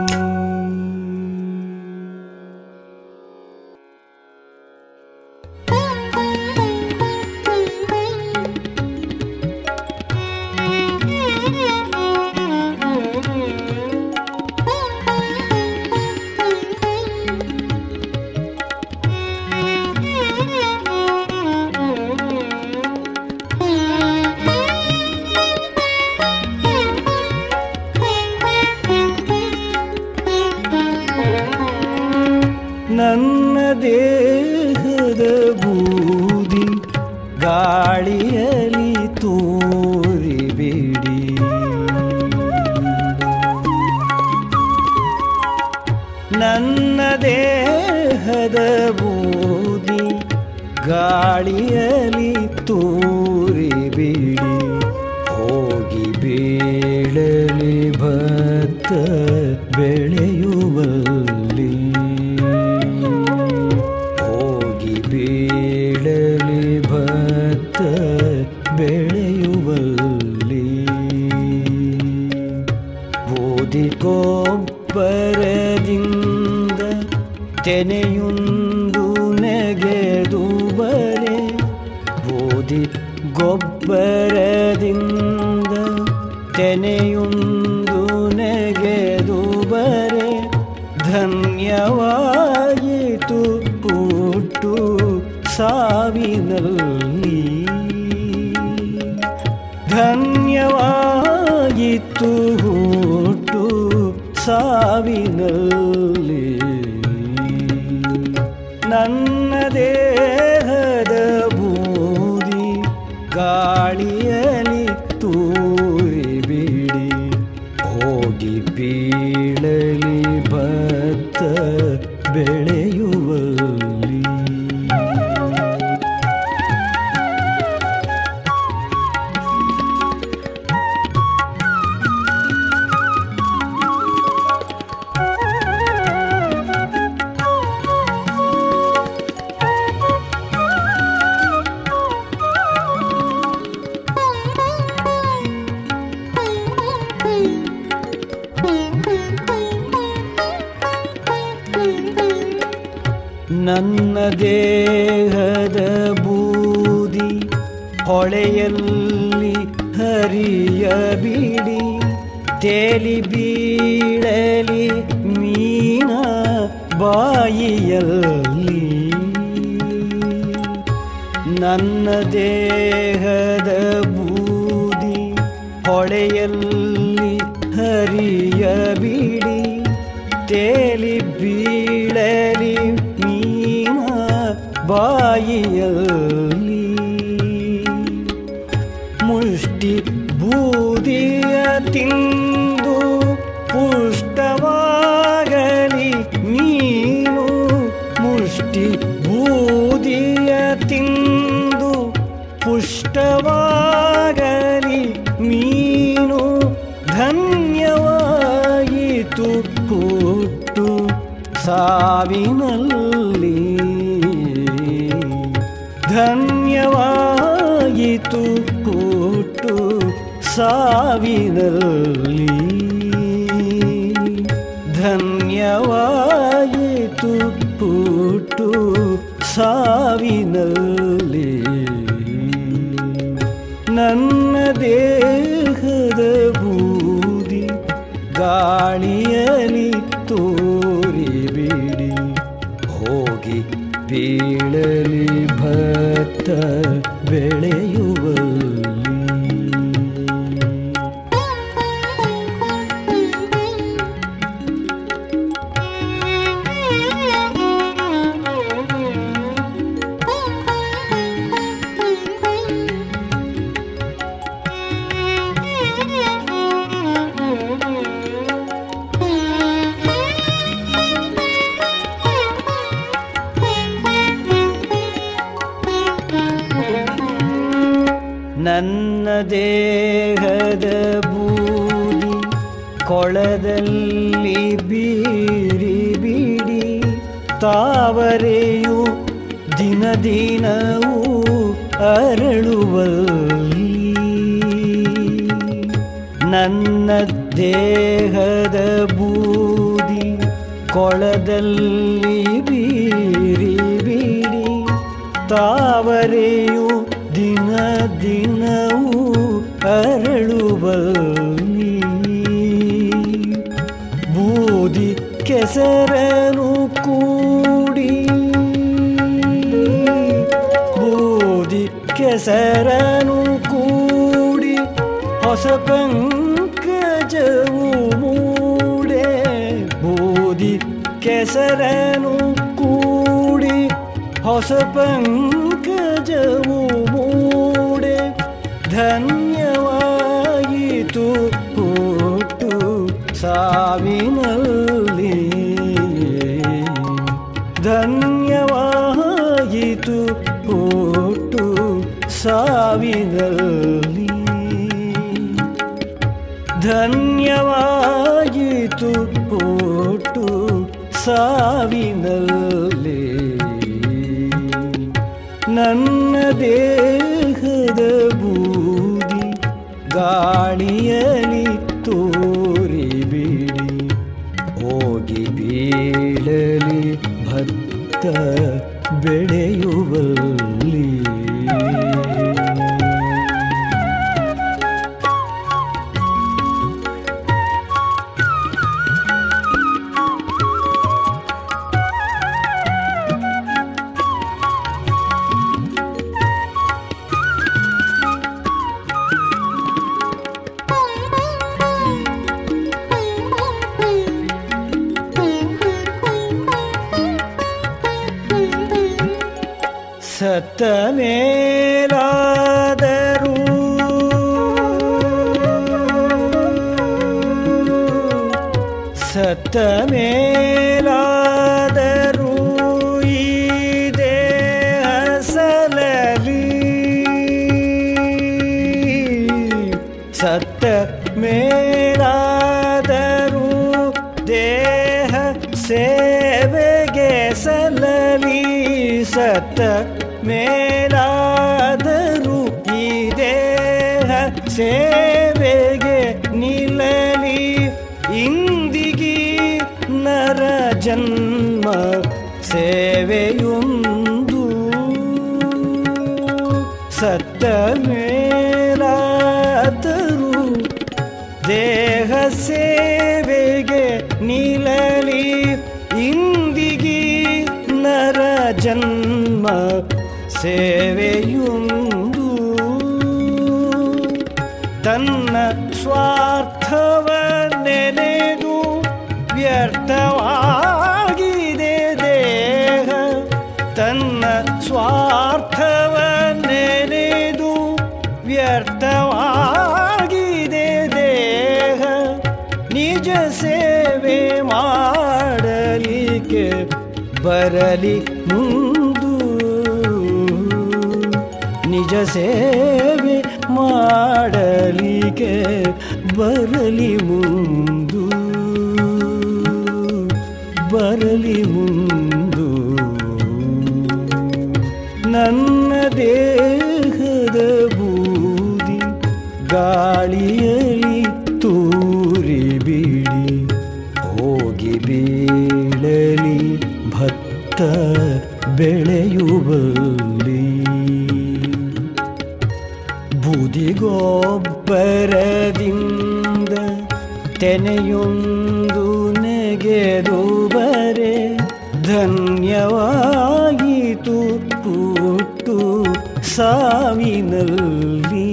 ನನ್ನ ದೇಹದ ಬೂದಿ ಗಾಳಿಯಲಿ ತೋರಿಬಿಡಿ ನನ್ನ ದೇಹದ ಬೂದಿ ಗಾಳಿಯಲಿ ತೋರಿಬಿಡಿ ಹೋಗಿ ಬೀಳಲಿ ಭತ್ತ ಬೆಳೆಯುವಲ್ಲಿ ಹೋಗಿ ಬೀಳಲಿ ಭತ್ತ ಬೆಳೆಯುವಲ್ಲಿ ಬೂದಿ ಗೊಬ್ಬರದಿಂದ ತೆನೆಯೊಂದು ನೆಗೆದು ಬರೆ ಬೂದಿ ಗೊಬ್ಬರದಿಂದ ತೆನೆಯೊಂದು ನೆಗೆದು ಬರೆ ಧನ್ಯವಾಯಿತು ಹುಟ್ಟು ಸಾವಿನಲ್ಲಿ ಧನ್ಯವಾಯಿತು ಹುಟ್ಟು ಸಾವಿನಲ್ಲಿ ನನ್ನ ದೇಹದ ಬೂದಿ ಗಾಳಿಯಲಿ ತೂರಿಬಿಡಿ ಹೋಗಿ ಬೀಳಲಿ ಭತ್ತ ಬೆಳೆಯುವಲ್ಲಿ ನನ್ನ ದೇಹದ ಬೂದಿ ಹೊಳೆಯಲ್ಲಿ ಹರಿಯಬಿಡಿ ತೇಲಿ ಬೀಳಲಿ ಮೀನ ಬಾಯಿಯಲ್ಲಿ ನನ್ನ ದೇಹದ ಬೂದಿ ಹೊಳೆಯಲ್ಲಿ ಹರಿಯಬಿಡಿ ತೇಲಿ ಬೀಳಲಿ ಮೀನ ಬಾಯಿಯಲ್ಲಿ ಮುಷ್ಟಿ ಬೂದಿಯ ತಿಂದು ಪುಷ್ಟವಾಗಲಿ ಮೀನು ಮುಷ್ಟಿ ಬೂದಿಯ ತಿಂದು ಪುಷ್ಟವಾಗಲಿ ಮೀನು ಧನ್ಯವಾಯಿತು ಹುಟ್ಟು ಸಾವಿನಲ್ಲಿ ಧನ್ಯವಾಯಿತು ಹುಟ್ಟು ಸಾವಿನಲ್ಲಿ ಧನ್ಯವಾಯಿತು ಹುಟ್ಟು ಸಾವಿನಲ್ಲಿ ನನ್ನ ದೇಹದ ಬೂದಿ ಗಾಳಿಯಲಿ ತೋರಿಬಿಡಿ ಹೋಗಿ ಬೀಳಲಿ ಭತ್ತ ಬೆಳೆಯುವಲ್ಲಿ ಕೊಳದಲ್ಲಿ ಬೀರಿ ಬಿಡಿ ತಾವರೆಯು ದಿನ ದಿನವೂ ಅರಳುವಲ್ಲಿ ನನ್ನ ದೇಹದ ಬೂದಿ ಕೊಳದಲ್ಲಿ ಬೀರಿ ಬಿಡಿ ತಾವರೆಯು ದಿನ ದಿನವೂ ಅರಳುವಲ್ಲಿ ಬೂದಿ ಕೆಸರನು ಕೂಡಿ ಬೂದಿ ಕೆಸರನು ಕೂಡಿ ಹೊಸ ಪಂಕಜವು ಮೂಡೆ ಬೂದಿ ಕೆಸರನು ಕೂಡಿ ಹೊಸ ಪಂಕಜವು ಮೂಡೆ ಧನ್ಯವಾಯಿತು ಹುಟ್ಟು ಸಾವಿನಲ್ಲಿ ಧನ್ಯವಾಯಿತು ಹುಟ್ಟು ಸಾವಿನಲ್ಲಿ ಧನ್ಯವಾಯಿತು ಹುಟ್ಟು ಸಾವಿನಲ್ಲಿ ನನ್ನ ದೇಹದ ಬೂದಿ ಗಾಳಿಯಲಿ ತೋರಿ ಬಿಡಿ ಹೋಗಿ ಬೀಳಲಿ ಭತ್ತ ಬೆಳೆಯುವಲ್ಲಿ ಸತ್ತ ಮೇಲಾದರೂ ಸತ್ತ ಮೇಲಾದರೂ ಈ ದೇಹ ಸಲಲಿ ಸತ್ತ ಮೇಲಾದರೂ ದೇಹ ಸೇವೆಗೆ ಸಲಲಿ ಸತ್ತ ಮೇಲಾದರೂ ಈ ದೇಹ ಸೇವೆಗೆ ನಿಲ್ಲಲಿ ಇಂದಿಗಿ ನರ ಜನ್ಮ ಸೇವೆಯೊಂದು ಸತ್ತ ಮೇಲಾದರೂ ದೇಹ ಸೇವೆಗೆ ನಿಲ್ಲಲಿ ಇಂದಿಗಿ ನರ ಜನ್ಮ ಸೇವೆಯುಂದು ತನ್ನ ಸ್ವಾರ್ಥವ ನೆನೆದು ವ್ಯರ್ಥವಾಗಿದೆ ದೇಹ ತನ್ನ ಸ್ವಾರ್ಥವ ನೆನೆದು ವ್ಯರ್ಥವಾಗಿದೆ ದೇಹ ನಿಜ ಸೇವೆ ಮಾಡಲಿಕ್ಕೆ ಬರಲಿ ಮುಂದು ನಿಜ ಸೇವೆ ಮಾಡಲಿಕ್ಕೆ ಬರಲಿ ಮುಂದು ಬರಲಿ ಮುಂದು ನನ್ನ ದೇಹದ ಬೂದಿ ಗಾಳಿಯಲ್ಲಿ ತೂರಿ ಬಿಡಿ ಹೋಗಿ ಬೀಳಲಿ ಭತ್ತ ಬೆಳೆಯುವಲ್ಲಿ ಬೂದಿಗೊಬ್ಬರದಿಂದ ತೆನೆಯೊಂದು ನೆಗೆದು ಬರೆ ಧನ್ಯವಾಗಿತು ಪುಟ್ಟು ಸಾವಿನಲ್ಲಿ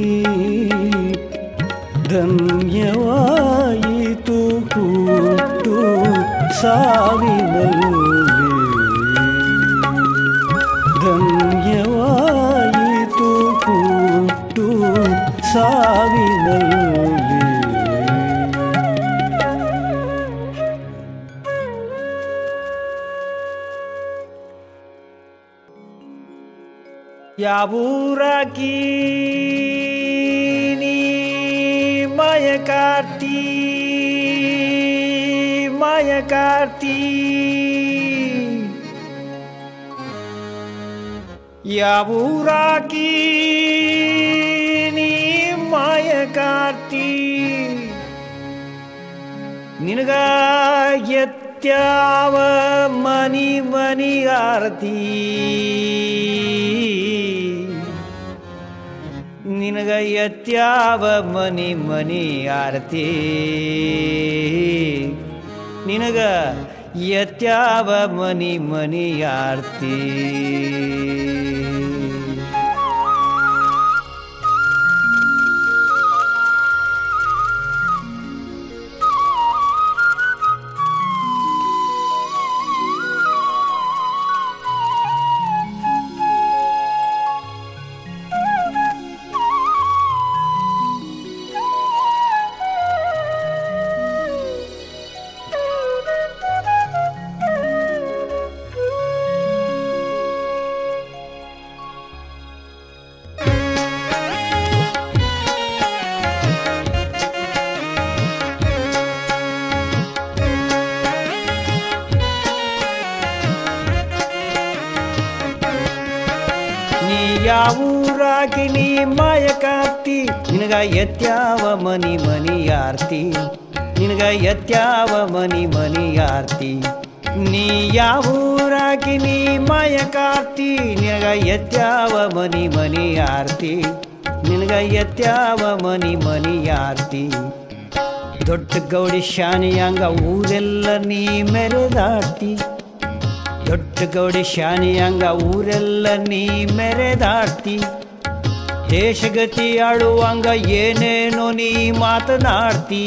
ಧನ್ಯವಾಯಿತು ಹುಟ್ಟು ಸಾವಿನಲ್ಲಿ ಧನ್ಯವಾಯಿತು ಹುಟ್ಟು ಸಾವಿನಲ್ಲಿ ಯಾವೂರಾಕಿ ನೀ ಮಯ ಕಾರ್ತೀ ಮಾಯಕಾರ್ತಿ ಯಾವೂರಾಕಿ ನೀ ಮಾಯಕಾರ್ತಿ ನಿನಗ ಎತ್ಯಾವ ಮನಿ ಮನಿ ಆರತಿ ನಿನಗ ಎತ್ಯಾವ ಮನಿ ಮನಿ ಆರತಿ ನಿನಗ ಎತ್ಯಾವ ಮನಿ ಮನಿ ಆರ್ತಿ ನೀ ಯಾವೂರಾಗಿ ನೀ ಮಾಯಕಾರ್ತಿ ನಿನಗ ಎತ್ಯಾವ ಮನಿ ಮನಿ ಆರ್ತಿ ನಿನಗ ಎತ್ಯಾವ ಮನಿ ಮನಿ ಆರ್ತಿ ನೀ ಯಾವೂರಾಗಿ ನೀ ಮಾಯಕಾರ್ತಿ ನಿನಗ ಎತ್ಯಾವ ಮನಿ ಮನಿ ಆರ್ತಿ ನಿನಗ ಎತ್ಯಾವ ಮನಿ ಮನಿ ಆರ್ತಿ ದೊಡ್ಡ ಗೌಡಿ ಶಾನಿಯಾಂಗ ಊರೆಲ್ಲ ನೀ ಮೆರೆದಾಡ್ತಿ ದೊಡ್ಡ ಗೌಡಿ ಶಾನಿಯಂಗ ಊರೆಲ್ಲ ನೀ ಮೆರೆದಾಡ್ತಿ ದೇಶಗತಿ ಆಳುವಂಗ ಏನೇನೋ ನೀ ಮಾತನಾಡ್ತಿ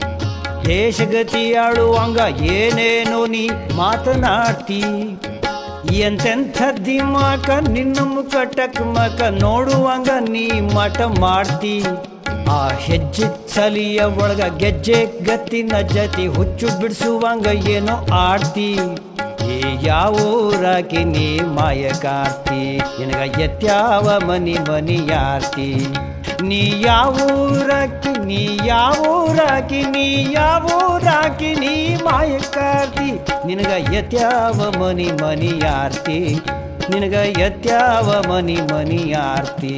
ದೇಶಗತಿ ಆಳುವಂಗ ಏನೇನೋ ನೀ ಮಾತನಾಡ್ತಿ ಎಂತೆಂಥ ದಿಮಾಕ ನಿನ್ನ ಮುಖ ಟಕ್ ಮಕ ನೋಡುವಂಗ ನೀ ಮಠ ಮಾಡ್ತಿ ಆ ಹೆಜ್ಜೆ ಚಲಿಯ ಒಳಗ ಗೆಜ್ಜೆ ಗತ್ತಿನ ಜತಿ ಹುಚ್ಚು ಬಿಡಿಸುವಂಗ ಏನೋ ಆಡ್ತಿ ಏ ಯಾವೂರಾಕಿ ನೀ ಮಾಯಕಾರ್ತಿ ನಿನಗ ಎತ್ಯಾವ ಮನಿ ಮನಿ ಯಾರ್ತಿ ನೀ ಯಾವೂರಾಕಿ ನೀ ಯಾವೂರಾಕಿ ನೀ ಯಾವೂರಾಕಿ ನೀ ಮಾಯಕಾರ್ತಿ ನಿನಗ ಎತ್ಯಾವ ಮನಿ ಮನಿ ಯಾರ್ತಿ ನಿನಗ ಎತ್ಯಾವ ಮನಿ ಮನಿ ಆರ್ತಿ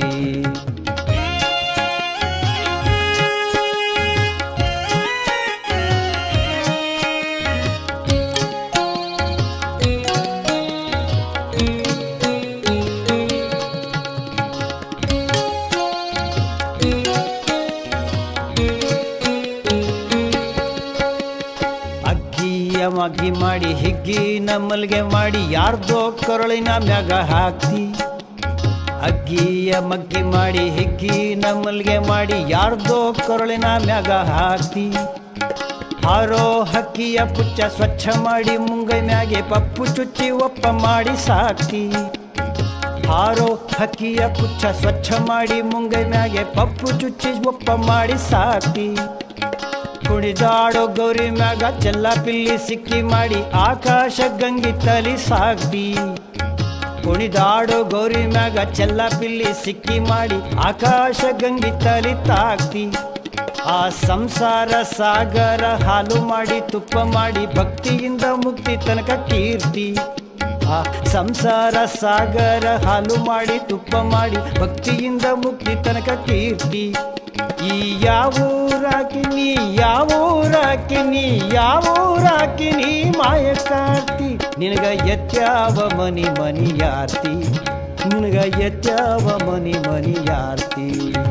ಅಗ್ಗಿಯ ಮಗ್ಗಿ ಮಾಡಿ ಹಿಗ್ಗಿನ ಮಲ್ಗೆ ಮಾಡಿ ಯಾರ್ದೋ ಕರುಳಿನ ಮ್ಯಾಗ ಹಾಕ್ತಿ ಅಗ್ಗಿಯ ಮಗ್ಗಿ ಮಾಡಿ ಹಿಗ್ಗಿನ ಮಲ್ಗೆ ಮಾಡಿ ಯಾರ್ದೋ ಕರುಳಿನ ಮ್ಯಾಗ ಹಾಕ್ತಿ ಹಾರೋ ಹಕ್ಕಿಯ ಪುಚ್ಚ ಸ್ವಚ್ಛ ಮಾಡಿ ಮುಂಗೈ ಮ್ಯಾಗೆ ಪಪ್ಪು ಚುಚ್ಚಿ ಒಪ್ಪ ಮಾಡಿ ಸಾಕ್ತಿ ಹಾರೋ ಹಕ್ಕಿಯ ಪುಚ್ಚ ಸ್ವಚ್ಛ ಮಾಡಿ ಮುಂಗೈ ಮ್ಯಾಗೆ ಪಪ್ಪು ಚುಚ್ಚಿ ಒಪ್ಪ ಮಾಡಿ ಸಾಕ್ತಿ ಕುಣಿದಾಡೋ ಗೌರಿ ಮ್ಯಾಗ ಚೆಲ್ಲ ಪಿಲ್ಲಿ ಸಿಕ್ಕಿ ಮಾಡಿ ಆಕಾಶ ಗಂಗಿ ತಲಿ ಸಾಕ್ತಿ ಕುಣಿದಾಡೋ ಗೌರಿ ಮ್ಯಾಗ ಚೆಲ್ಲ ಪಿಲ್ಲಿ ಸಿಕ್ಕಿ ಮಾಡಿ ಆಕಾಶ ಗಂಗಿ ತಲಿ ತಾಕ್ತಿ ಆ ಸಂಸಾರ ಸಾಗರ ಹಾಲು ಮಾಡಿ ತುಪ್ಪ ಮಾಡಿ ಭಕ್ತಿಯಿಂದ ಮುಕ್ತಿ ತನಕ ಕೀರ್ತಿ ಆ ಸಂಸಾರ ಸಾಗರ ಹಾಲು ಮಾಡಿ ತುಪ್ಪ ಮಾಡಿ ಭಕ್ತಿಯಿಂದ ಮುಕ್ತಿ ತನಕ ಕೀರ್ತಿ ಈ ಯಾವೂರಾಕಿ ನೀ ಯಾವೂರಾಕಿ ನೀ ಯಾವೂರಾಕಿ ನೀ ಮಾಯಕಾರ್ತಿ ನಿನಗ ಎತ್ಯಾವ ಮನಿ ಮನಿ ಯಾರ್ತಿ ನಿನಗ ಎತ್ಯಾವ ಮನಿ ಮನಿ ಯಾರ್ತಿ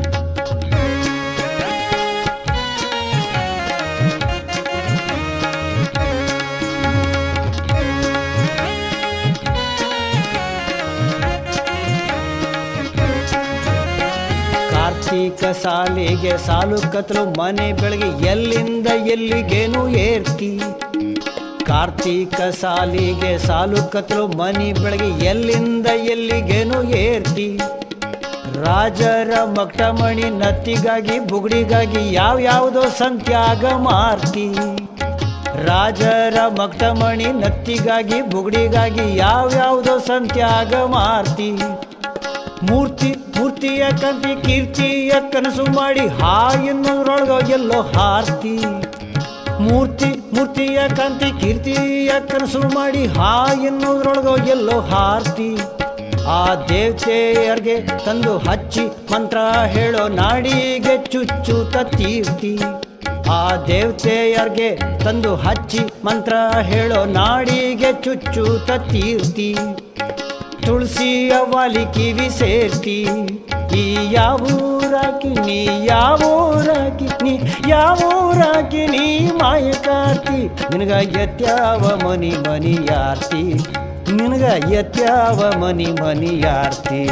ಕಾರ್ತೀಕ ಸಾಲಿಗೆ ಸಾಲು ಕತ್ತಲು ಮನೆ ಬೆಳಗ್ಗೆ ಎಲ್ಲಿಂದ ಎಲ್ಲಿಗೇನು ಏರ್ತಿ ಕಾರ್ತೀಕ ಸಾಲಿಗೆ ಸಾಲು ಕತ್ತಲು ಮನಿ ಬೆಳಗ್ಗೆ ಎಲ್ಲಿಂದ ಎಲ್ಲಿಗೇನು ಏರ್ತಿ ರಾಜರ ಮಕ್ಟಮಣಿ ನತ್ತಿಗಾಗಿ ಬುಗುಡಿಗಾಗಿ ಯಾವ್ಯಾವುದೋ ಸಂತ್ಯಾಗ ಮಾರ್ತಿ ರಾಜರ ಮಕ್ಟಮಣಿ ನತ್ತಿಗಾಗಿ ಬುಗುಡಿಗಾಗಿ ಯಾವ್ಯಾವುದೋ ಸಂತ್ಯಾಗ ಮಾರ್ತಿ ಮೂರ್ತಿ ಮೂರ್ತಿಯ ಕಂತಿ ಕೀರ್ತಿಯ ಕನಸು ಮಾಡಿ ಹಾ ಎನ್ನುವುದ್ರೊಳಗ ಎಲ್ಲೋ ಹಾರ್ತಿ ಮೂರ್ತಿ ಮೂರ್ತಿ ಮೂರ್ತಿಯ ಕಾಂತಿ ಕೀರ್ತಿಯ ಕನಸು ಮಾಡಿ ಹಾ ಎನ್ನುವುದ್ರೊಳಗೋ ಎಲ್ಲೋ ಹಾರ್ತಿ ಆ ದೇವತೆಯರ್ಗೆ ತಂದು ಹಚ್ಚಿ ಮಂತ್ರ ಹೇಳೋ ನಾಡಿಗೆ ಚುಚ್ಚುತ ತೀರ್ತಿ ಆ ದೇವತೆಯರ್ಗೆ ತಂದು ಹಚ್ಚಿ ಮಂತ್ರ ಹೇಳೋ ನಾಡಿಗೆ ಚುಚ್ಚುತ ತೀರ್ತಿ ತುಳಸಿಯ ವಾಲಿ ಕಿವಿ ಸೇರ್ತಿ ಈ ಯಾವೂರಾಕಿ ನೀ ಯಾವೂರಾಕಿ ನೀ ಯಾವೂರಾಕಿ ನೀ ಮಾಯಕಾರ್ತಿ ನಿನಗ ಎತ್ಯಾವ ಮನಿ ಮನಿ ಯಾರ್ತಿ ನಿನಗ ಎತ್ಯಾವ ಮನಿ ಮನಿ ಯಾರ್ತಿ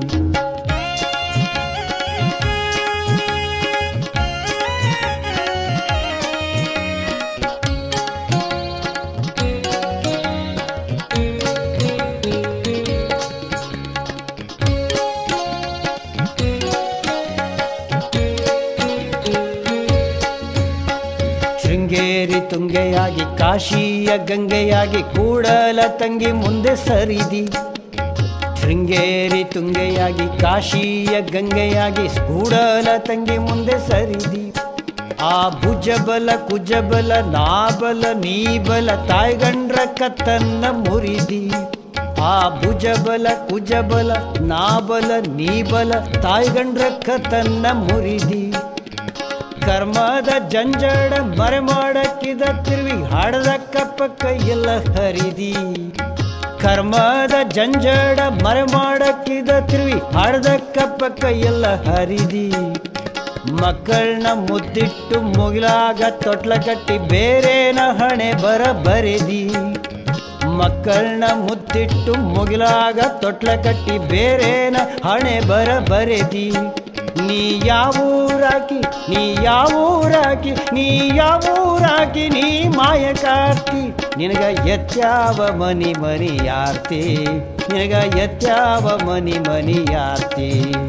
ಶೃಂಗೇರಿ ತುಂಗೆಯಾಗಿ ಕಾಶಿಯ ಗಂಗೆಯಾಗಿ ಕೂಡಲ ತಂಗಿ ಮುಂದೆ ಸರಿದಿ ಶೃಂಗೇರಿ ತುಂಗೆಯಾಗಿ ಕಾಶಿಯ ಗಂಗೆಯಾಗಿ ಕೂಡಲ ತಂಗಿ ಮುಂದೆ ಸರಿದಿ ಆ ಭುಜಬಲ ಕುಜಬಲ ನಾಬಲ ನೀಬಲ ತಾಯ್ಗಂಡ್ರ ಕತ್ತನ್ನ ಮುರಿದಿ ಆ ಭುಜಬಲ ಕುಜಬಲ ನಾಬಲ ನೀಬಲ ತಾಯ್ಗಂಡ್ರ ಕತ್ತನ್ನ ಮುರಿದಿ ಕರ್ಮದ ಜಂಜಡ ಮರೆ ಮಾಡಕ್ಕಿದ ತಿರುವಿ ಹಾಡದ ಕಪ್ಪಕ್ಕ ಎಲ್ಲ ಹರಿದಿ ಕರ್ಮದ ಜಂಜಡ ಮರೆ ಮಾಡಕ್ಕಿದ ತಿರುವಿ ಹಾಡದ ಕಪ್ಪಕ್ಕ ಎಲ್ಲ ಹರಿದಿ ಮಕ್ಕಳನ್ನ ಮುದ್ದಿಟ್ಟು ಮುಗಿಲಾಗ ತೊಟ್ಲ ಕಟ್ಟಿ ಬೇರೇನ ಹಣೆ ಬರ ಬರೆದಿ ಮಕ್ಕಳನ್ನ ಮುತ್ತಿಟ್ಟು ಮುಗಿಲಾಗ ತೊಟ್ಲ ಕಟ್ಟಿ ಬೇರೇನ ಹಣೆ ಬರ ಬರೆದಿ ನೀ ಯಾವೂರಾಕಿ ನೀ ಯಾವೂರಾಕಿ ನೀ ಯಾವೂರಾಕಿ ನೀ ಮಾಯಕಾರ್ತಿ ನಿನಗ ಎತ್ಯಾವ ಮನಿ ಮನಿ ಯಾರ್ತಿ ನಿನಗ ಎತ್ಯಾವ ಮನಿ ಮನಿ ಯಾರ್ತಿ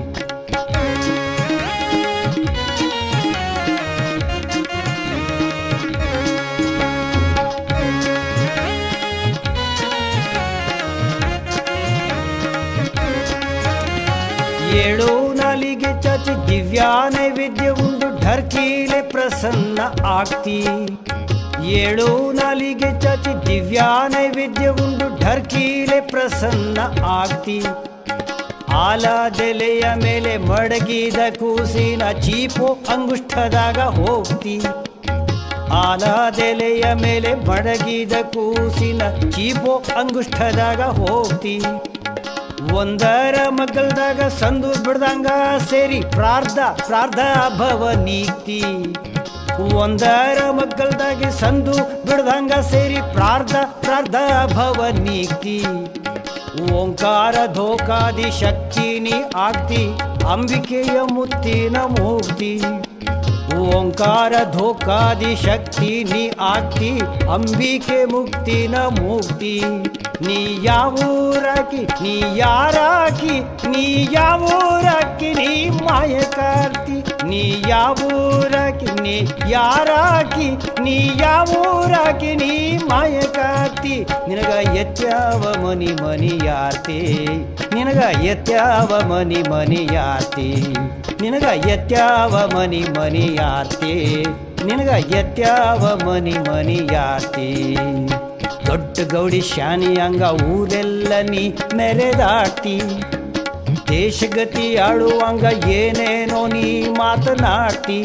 ಏಳು ನಾಲಿಗೆ ಚಾಚಿ ದಿವ್ಯಾ ನೈವೇದ್ಯ ಉಂಡು ಢರ್ಕೀಲೆ ಪ್ರಸನ್ನ ಆಗ್ತಿ ಏಳು ನಾಲಿಗೆ ಚಾಚಿ ದಿವ್ಯಾ ನೈವೇದ್ಯ ಉಂಡು ಢರ್ಕೀಲೆ ಪ್ರಸನ್ನ ಆಗ್ತಿ ಆಲಾದೆಲೆಯ ಮೇಲೆ ಮಡಗಿದ ಕೂಸಿನ ಚೀಪು ಅಂಗುಷ್ಠದಾಗ ಹೋಗ್ತಿ ಆಲಾದೆಲೆಯ ಮೇಲೆ ಮಡಗಿದ ಕೂಸಿನ ಚೀಪು ಅಂಗುಷ್ಠದಾಗ ಹೋಗ್ತಿ ಒಂದರ ಮಗಲ್ದಾಗ ಸಂದು ಬಿಡ್ದಂಗ ಸೇರಿ ಪ್ರಾರ್ಧ ಪ್ರಾರ್ಧ ಭವ ನೀತಿ ಒಂದರ ಮಗ್ಗಲ್ದಾಗೆ ಸಂದು ಬಿಡ್ದಂಗ ಸೇರಿ ಪ್ರಾರ್ಧ ಪ್ರಾರ್ಧ ಭವ ನೀತಿ ಓಂಕಾರ ಧೋಕಾದಿ ಶಕ್ತಿನಿ ಆಗ್ತಿ ಅಂಬಿಕೆಯ ಮುತ್ತಿನ ಮೂರ್ತಿ ಓಂಕಾರ ಧೋಕಾದಿ ಶಕ್ತಿ ನೀ ಆಗ್ತಿ ಅಂಬಿಕೆ ಮುಕ್ತಿನ ಮುಕ್ತಿ ನೀ ಯಾವೂರಾಕಿ ನೀ ಯಾರಾಕಿ ನೀ ಯಾವೂರಾಕಿ ನೀ ಮಾಯಕಾರ್ತಿ ನೀ ಯಾವೂರಾಕಿ ನೀ ಯಾರಾಕಿ ನೀ ಯಾವೂರಾಕಿ ನೀ ಮಾಯಕಾರ್ತಿ ನಿನಗ ಎತ್ಯಾವ ಮನಿ ಮನಿ ಯಾರ್ತಿ ನಿನಗ ಎತ್ಯಾವ ಮನಿ ಮನಿ ಯಾರ್ತಿ ನಿನಗ ಎತ್ಯಾವ ಮನಿ ಮನಿ ಯಾರ್ತಿ ನಿನಗ ಎತ್ಯಾವ ಮನಿ ಮನಿ ಯಾರ್ತಿ ದೊಡ್ಡ ಗೌಡಿ ಶಾನಿ ಹಂಗ ಊರೆಲ್ಲ ನೀ ಮೆರೆದಾಡ್ತಿ ದೇಶಗತಿ ಆಡುವಂಗ ಏನೇನೋ ನೀ ಮಾತನಾಡ್ತಿ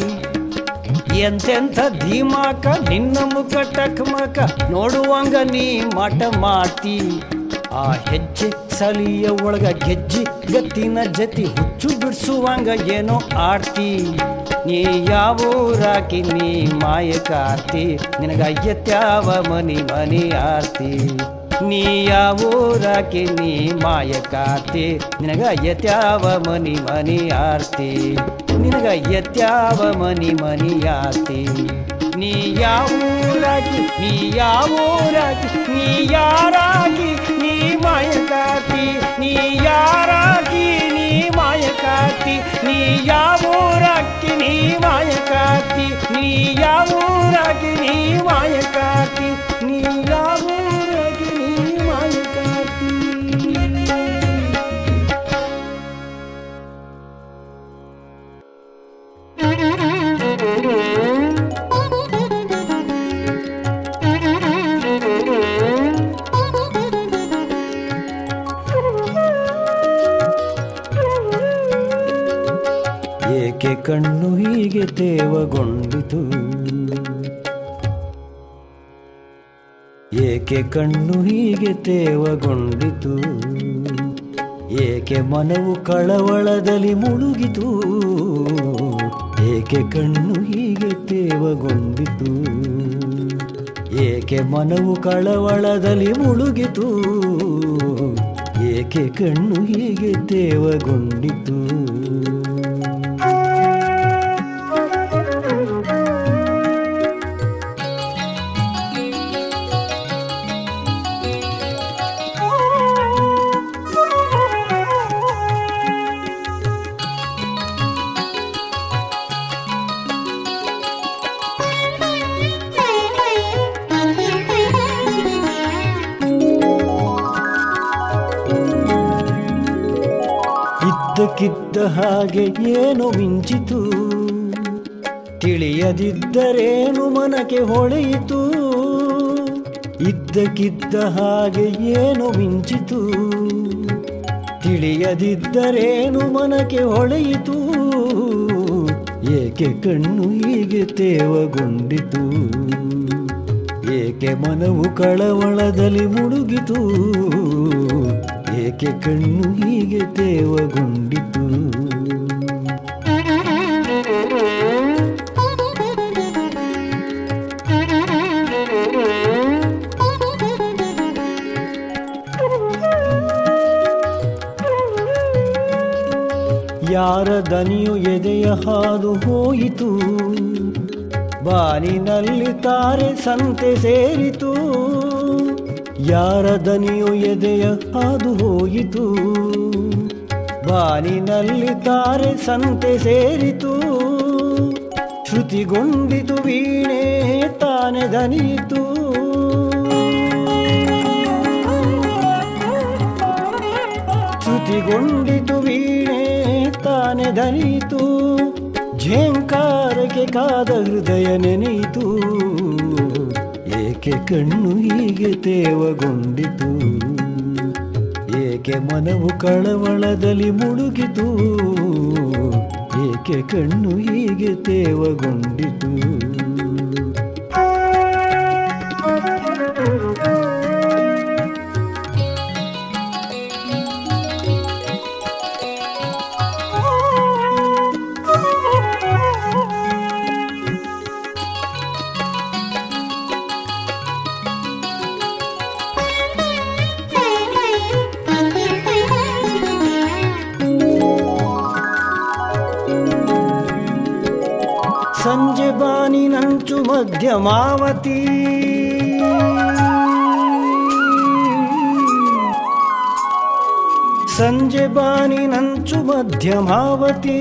ಎಂತೆಂಥ ಧೀಮಾಕ ನಿನ್ನ ಮುಖ ಟಕ್ಮಕ ನೋಡುವಂಗ ನೀ ಮಠ ಮಾಡ್ತಿ ಆ ಹೆಜ್ಜೆ ಸಲಿಯ ಒಳಗ ಗೆಜ್ಜಿ ಗತ್ತಿನ ಜತಿ ಹುಚ್ಚು ಬಿಡ್ಸುವಂಗ ಏನೋ ಆಡ್ತಿ ನೀ ಯಾವೂರಾಕಿ ನೀ ಮಾಯಕಾರ್ತಿ ನಿನಗ ಎತ್ಯಾವ ಮನಿ ಮನಿ ಆರ್ತಿ ನೀ ಯಾವೂರಾಕಿ ನೀ ಮಾಯಕಾರ್ತಿ ನಿನಗ ಎತ್ಯಾವ ಮನಿ ಮನಿ ಆರ್ತಿ ನಿನಗ ಎತ್ಯಾವ ಮನಿ ಮನಿ ಆರ್ತಿ ನೀ ಯಾವೂರಾಗಿ ನೀ ಯಾವೂರಾಗಿ ನೀ ಯಾರಾಗಿ ನೀ ಮಾಯಕಾರ್ತಿ ನೀ ಯಾರಾಗಿ ನೀ ಮಾಯಕಾರ್ತಿ ನೀ ಯಾವೂರಾಗಿ ನೀ ಮಾಯಕಾರ್ತಿ ನೀ ಯಾವೂರಾಗಿ ನೀ ಮಾಯಕಾರ್ತಿ ನೀ ಯಾವೂರಾಗಿ ನೀ ಮಾಯಕಾರ್ತಿ ಕಣ್ಣು ಹೀಗೆ ತೇವಗೊಂಡಿತು ಏಕೆ ಕಣ್ಣು ಹೀಗೆ ತೇವಗೊಂಡಿತು ಏಕೆ ಮನವು ಕಳವಳದಲ್ಲಿ ಮುಳುಗಿತು ಏಕೆ ಕಣ್ಣು ಹೀಗೆ ತೇವಗೊಂಡಿತು ಏಕೆ ಮನವು ಕಳವಳದಲ್ಲಿ ಮುಳುಗಿತು ಏಕೆ ಕಣ್ಣು ಹೀಗೆ ತೇವಗೊಂಡಿತು ಇದ್ದಕ್ಕಿದ್ದ ಹಾಗೆ ಏನೋ ಮಿಂಚಿತು ತಿಳಿಯದಿದ್ದರೇನು ಮನಕ್ಕೆ ಹೊಳೆಯಿತು ಇದ್ದಕ್ಕಿದ್ದ ಹಾಗೆ ಏನೋ ಮಿಂಚಿತು ತಿಳಿಯದಿದ್ದರೇನು ಮನಕ್ಕೆ ಹೊಳೆಯಿತು ಏಕೆ ಕಣ್ಣು ಹೀಗೆ ತೇವಗೊಂಡಿತು ಏಕೆ ಮನವು ಕಳವಳದಲ್ಲಿ ಮುಳುಗಿತು ಏಕೆ ಕಣ್ಣು ಹೀಗೆ ತೇವಗೊಂಡಿತು ಯಾರ ದನಿಯು ಎದೆಯ ಹಾದು ಹೋಯಿತು ಬಾನಿನಲ್ಲಿ ತಾರೆ ಸಂತೆ ಸೇರಿತು ಯಾರ ದನಿಯು ಎದೆಯ ಹಾದು ಹೋಯಿತು ಬಾನಿನಲ್ಲಿ ತಾರೆ ಸಂತೆ ಸೇರಿತು ಶ್ರುತಿಗೊಂಡಿತು ವೀಣೆ ತಾನೆ ದನಿಯಿತು ಶ್ರುತಿಗೊಂಡಿತು ವೀಣೆ ತಾನೆ ದನಿಯಿತು ಝೇಂಕಾರಕ್ಕೆ ಕಾದ ಹೃದಯ ನೆನೆಯಿತು ಏಕೆ ಕಣ್ಣು ಹೀಗೆ ತೇವಗೊಂಡಿತು ಏಕೆ ಮನವು ಕಳವಳದಲ್ಲಿ ಮುಳುಗಿತು ಏಕೆ ಕಣ್ಣು ಹೀಗೆ ತೇವಗೊಂಡಿತು ಸಂಜೆ ಬಾನಿ ನಂಚು ಮಧ್ಯಮಾವತಿ ಸಂಜೆ ಬಾನಿ ನಂಚು ಮಧ್ಯಮಾವತಿ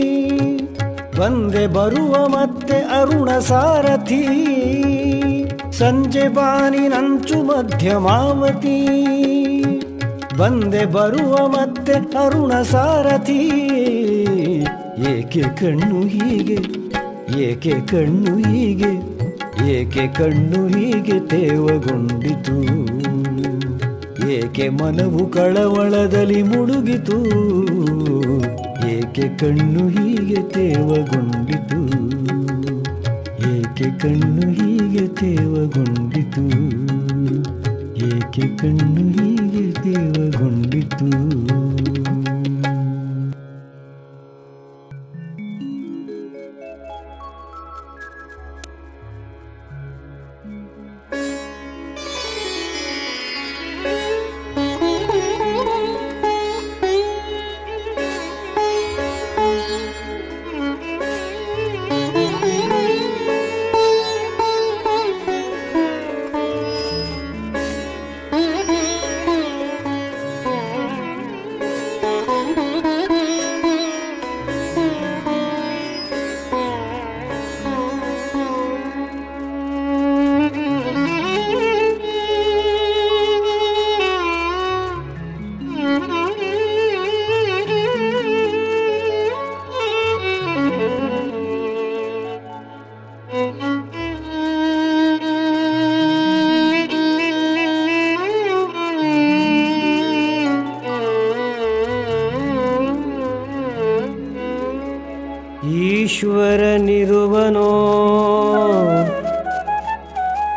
ಬಂದೆ ಬರುವ ಮತ್ತೆ ಅರುಣ ಸಾರಥಿ ಸಂಜೆ ಬಾನಿ ನಂಚು ಮಧ್ಯಮಾವತಿ ಬಂದೆ ಬರುವ ಮತ್ತೆ ಅರುಣ ಸಾರಥಿ ಏಕೆ ಕಣ್ಣು ಹೀಗೆ ಏಕೆ ಕಣ್ಣು ಹೀಗೆ ಏಕೆ ಕಣ್ಣು ಹೀಗೆ ತೇವಗೊಂಡಿತು ಏಕೆ ಮನವು ಕಳವಳದಲ್ಲಿ ಮುಳುಗಿತು ಏಕೆ ಕಣ್ಣು ಹೀಗೆ ತೇವಗೊಂಡಿತು ಏಕೆ ಕಣ್ಣು ಹೀಗೆ ತೇವಗೊಂಡಿತು ಏಕೆ ಕಣ್ಣು ಹೀಗೆ ತೇವಗೊಂಡಿತು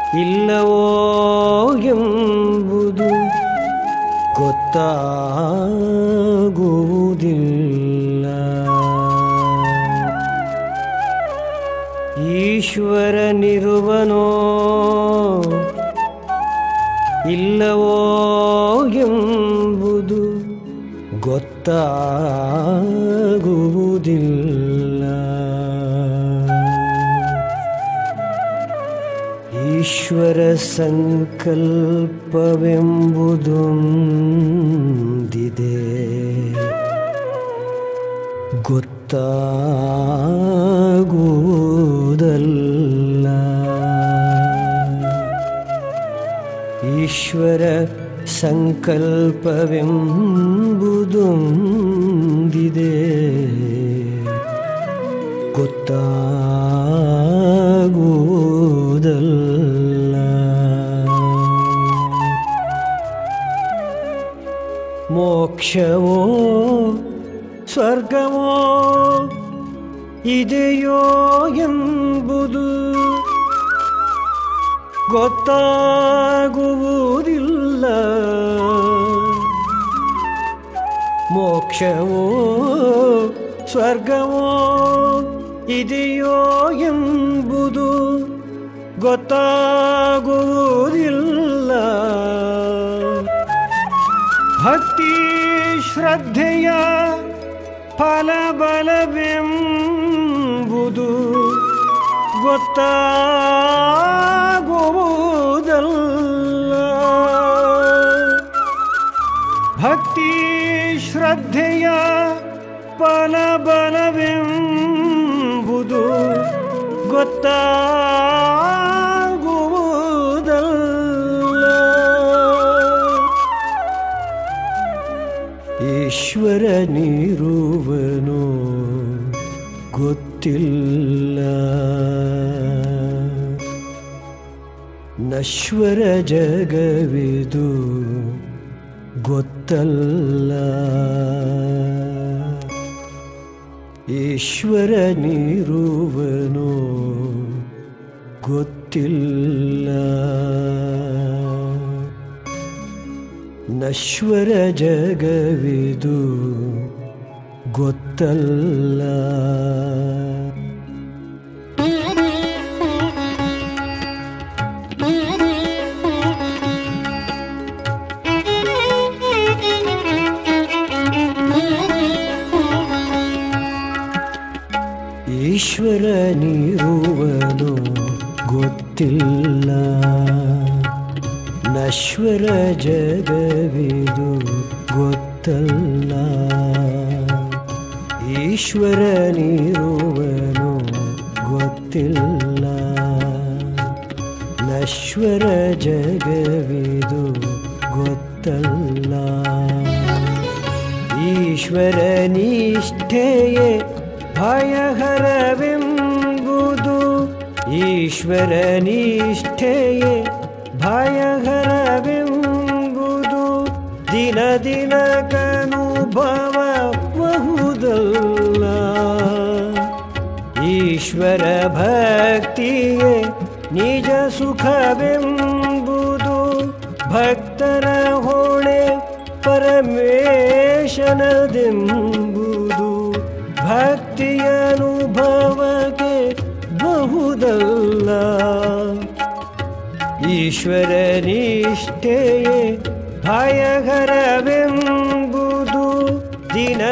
ಇಲ್ಲವೋ ಎಂಬುದು ಗೊತ್ತಾಗುವುದಿಲ್ಲ ಈಶ್ವರನಿರುವನೋ ಇಲ್ಲವೋ ಎಂಬುದು ಗೊತ್ತಾಗುವುದಿಲ್ಲ ಈಶ್ವರ ಸಂಕಲ್ಪವೆಂಬುದೊಂದಿದೆ ಗೊತ್ತಾಗುವುದಲ್ಲ ಈಶ್ವರ ಸಂಕಲ್ಪವೆಂಬುದೊಂದಿದೆ ಗೊತ್ತಾಗುವುದಲ್ಲ ಮೋಕ್ಷವೋ ಸ್ವರ್ಗವೋ ಇದೆಯೋ ಎಂಬುದು ಗೊತ್ತಾಗುವುದಿಲ್ಲ ಮೋಕ್ಷವೋ ಸ್ವರ್ಗವೋ ಇದೆಯೋ ಎಂಬುದು ಗೊತ್ತಾಗುವುದಿಲ್ಲ ಭಕ್ತಿ ಶ್ರದ್ಧೆಯ ಫಲಬಲವೆಂಬುದು ಗೊತ್ತಾಗುವುದಲ್ಲ ಭಕ್ತಿ ಶ್ರದ್ಧೆಯ ಫಲಬಲವೆಂಬುದು ಗೊತ್ತಾಗುವುದಲ್ಲ ಈಶ್ವರನಿರುವನು ಗೊತ್ತಿಲ್ಲ ನಶ್ವರ ಜಗವಿದು ಗೊತ್ತಲ್ಲ ಈಶ್ವರನಿರುವನು ಗೊತ್ತಿಲ್ಲ ನಶ್ವರ ಜಗವಿದು ಗೊತ್ತಲ್ಲ ಈಶ್ವರನಿರುವನು ಗೊತ್ತಿಲ್ಲ ನಶ್ವರ ಜಗವಿದು ಗೊತ್ತಲ್ಲ ಈಶ್ವರನಿರುವನು ಗೊತ್ತಿಲ್ಲ ನಶ್ವರ ಜಗವಿದು ಗೊತ್ತಲ್ಲ ಈಶ್ವರನಿಷ್ಠೆಯೇ ಭಯಹರವೆಂಬುದು ಈಶ್ವರನಿಷ್ಠೆಯೇ ಭಯಹರವೆಂಬುದು ದಿನ ದಿನಕ್ಕನುಭವಬಹುದಲ್ಲ ಈಶ್ವರ ಭಕ್ತಿಯೇ ನಿಜ ಸುಖವೆಂಬುದು ಭಕ್ತರ ಹೊಣೆ ಪರಮೇಶನದೆಂಬುದು ಭಕ್ತಿಯ ಅನುಭವಕ್ಕೆ ಬಹುದಲ್ಲ ಈಶ್ವರ ನಿಷ್ಠೆಯೇ ಭಯಹರವೆಂಬುದು ದಿನ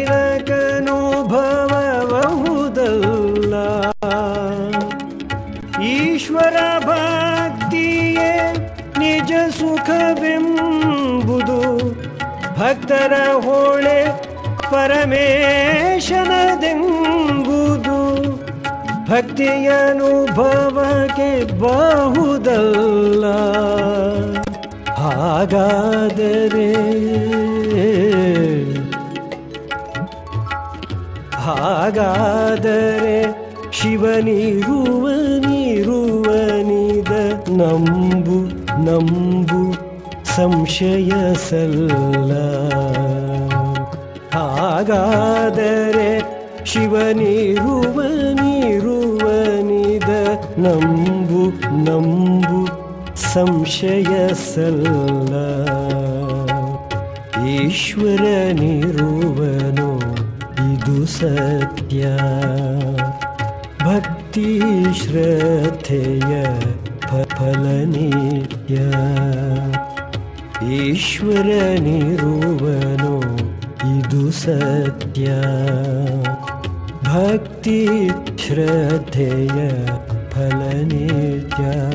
ದಿನಕ್ಕನುಭವಬಹುದಲ್ಲ ಈಶ್ವರ ಭಕ್ತಿಯೇ ನಿಜ ಸುಖವೆಂಬುದು ಭಕ್ತರ ಹೋಳೆ ಪರಮೇಶನದೆಂಬುದು ಭಕ್ತಿಯ ಅನುಭವಕ್ಕೆ ಬಹುದಲ್ಲ ಹಾಗಾದರೆ ಹಾಗಾದರೆ ಶಿವನಿರುವ ನೀರುವನಿದ ನಂಬು ನಂಬು ಸಂಶಯ ಸಲ್ಲ ಹಾಗಾದರೆ ಶಿವನಿರುವ ನೀರುವನಿದ ನಂಬು ನಂಬು ಸಂಶಯ ಸಲ್ಲ ಈಶ್ವರನಿರುವನು ಇದು ಸತ್ಯ ಭಕ್ತಿ ಶ್ರದ್ಧೆಯ ಫ- ಫಲ ನಿತ್ಯ ಈಶ್ವರನಿರುವನು ಇದು ಸತ್ಯ ಭಕ್ತಿ ಶ್ರದ್ಧೆಯ ಫಲ ನಿತ್ಯ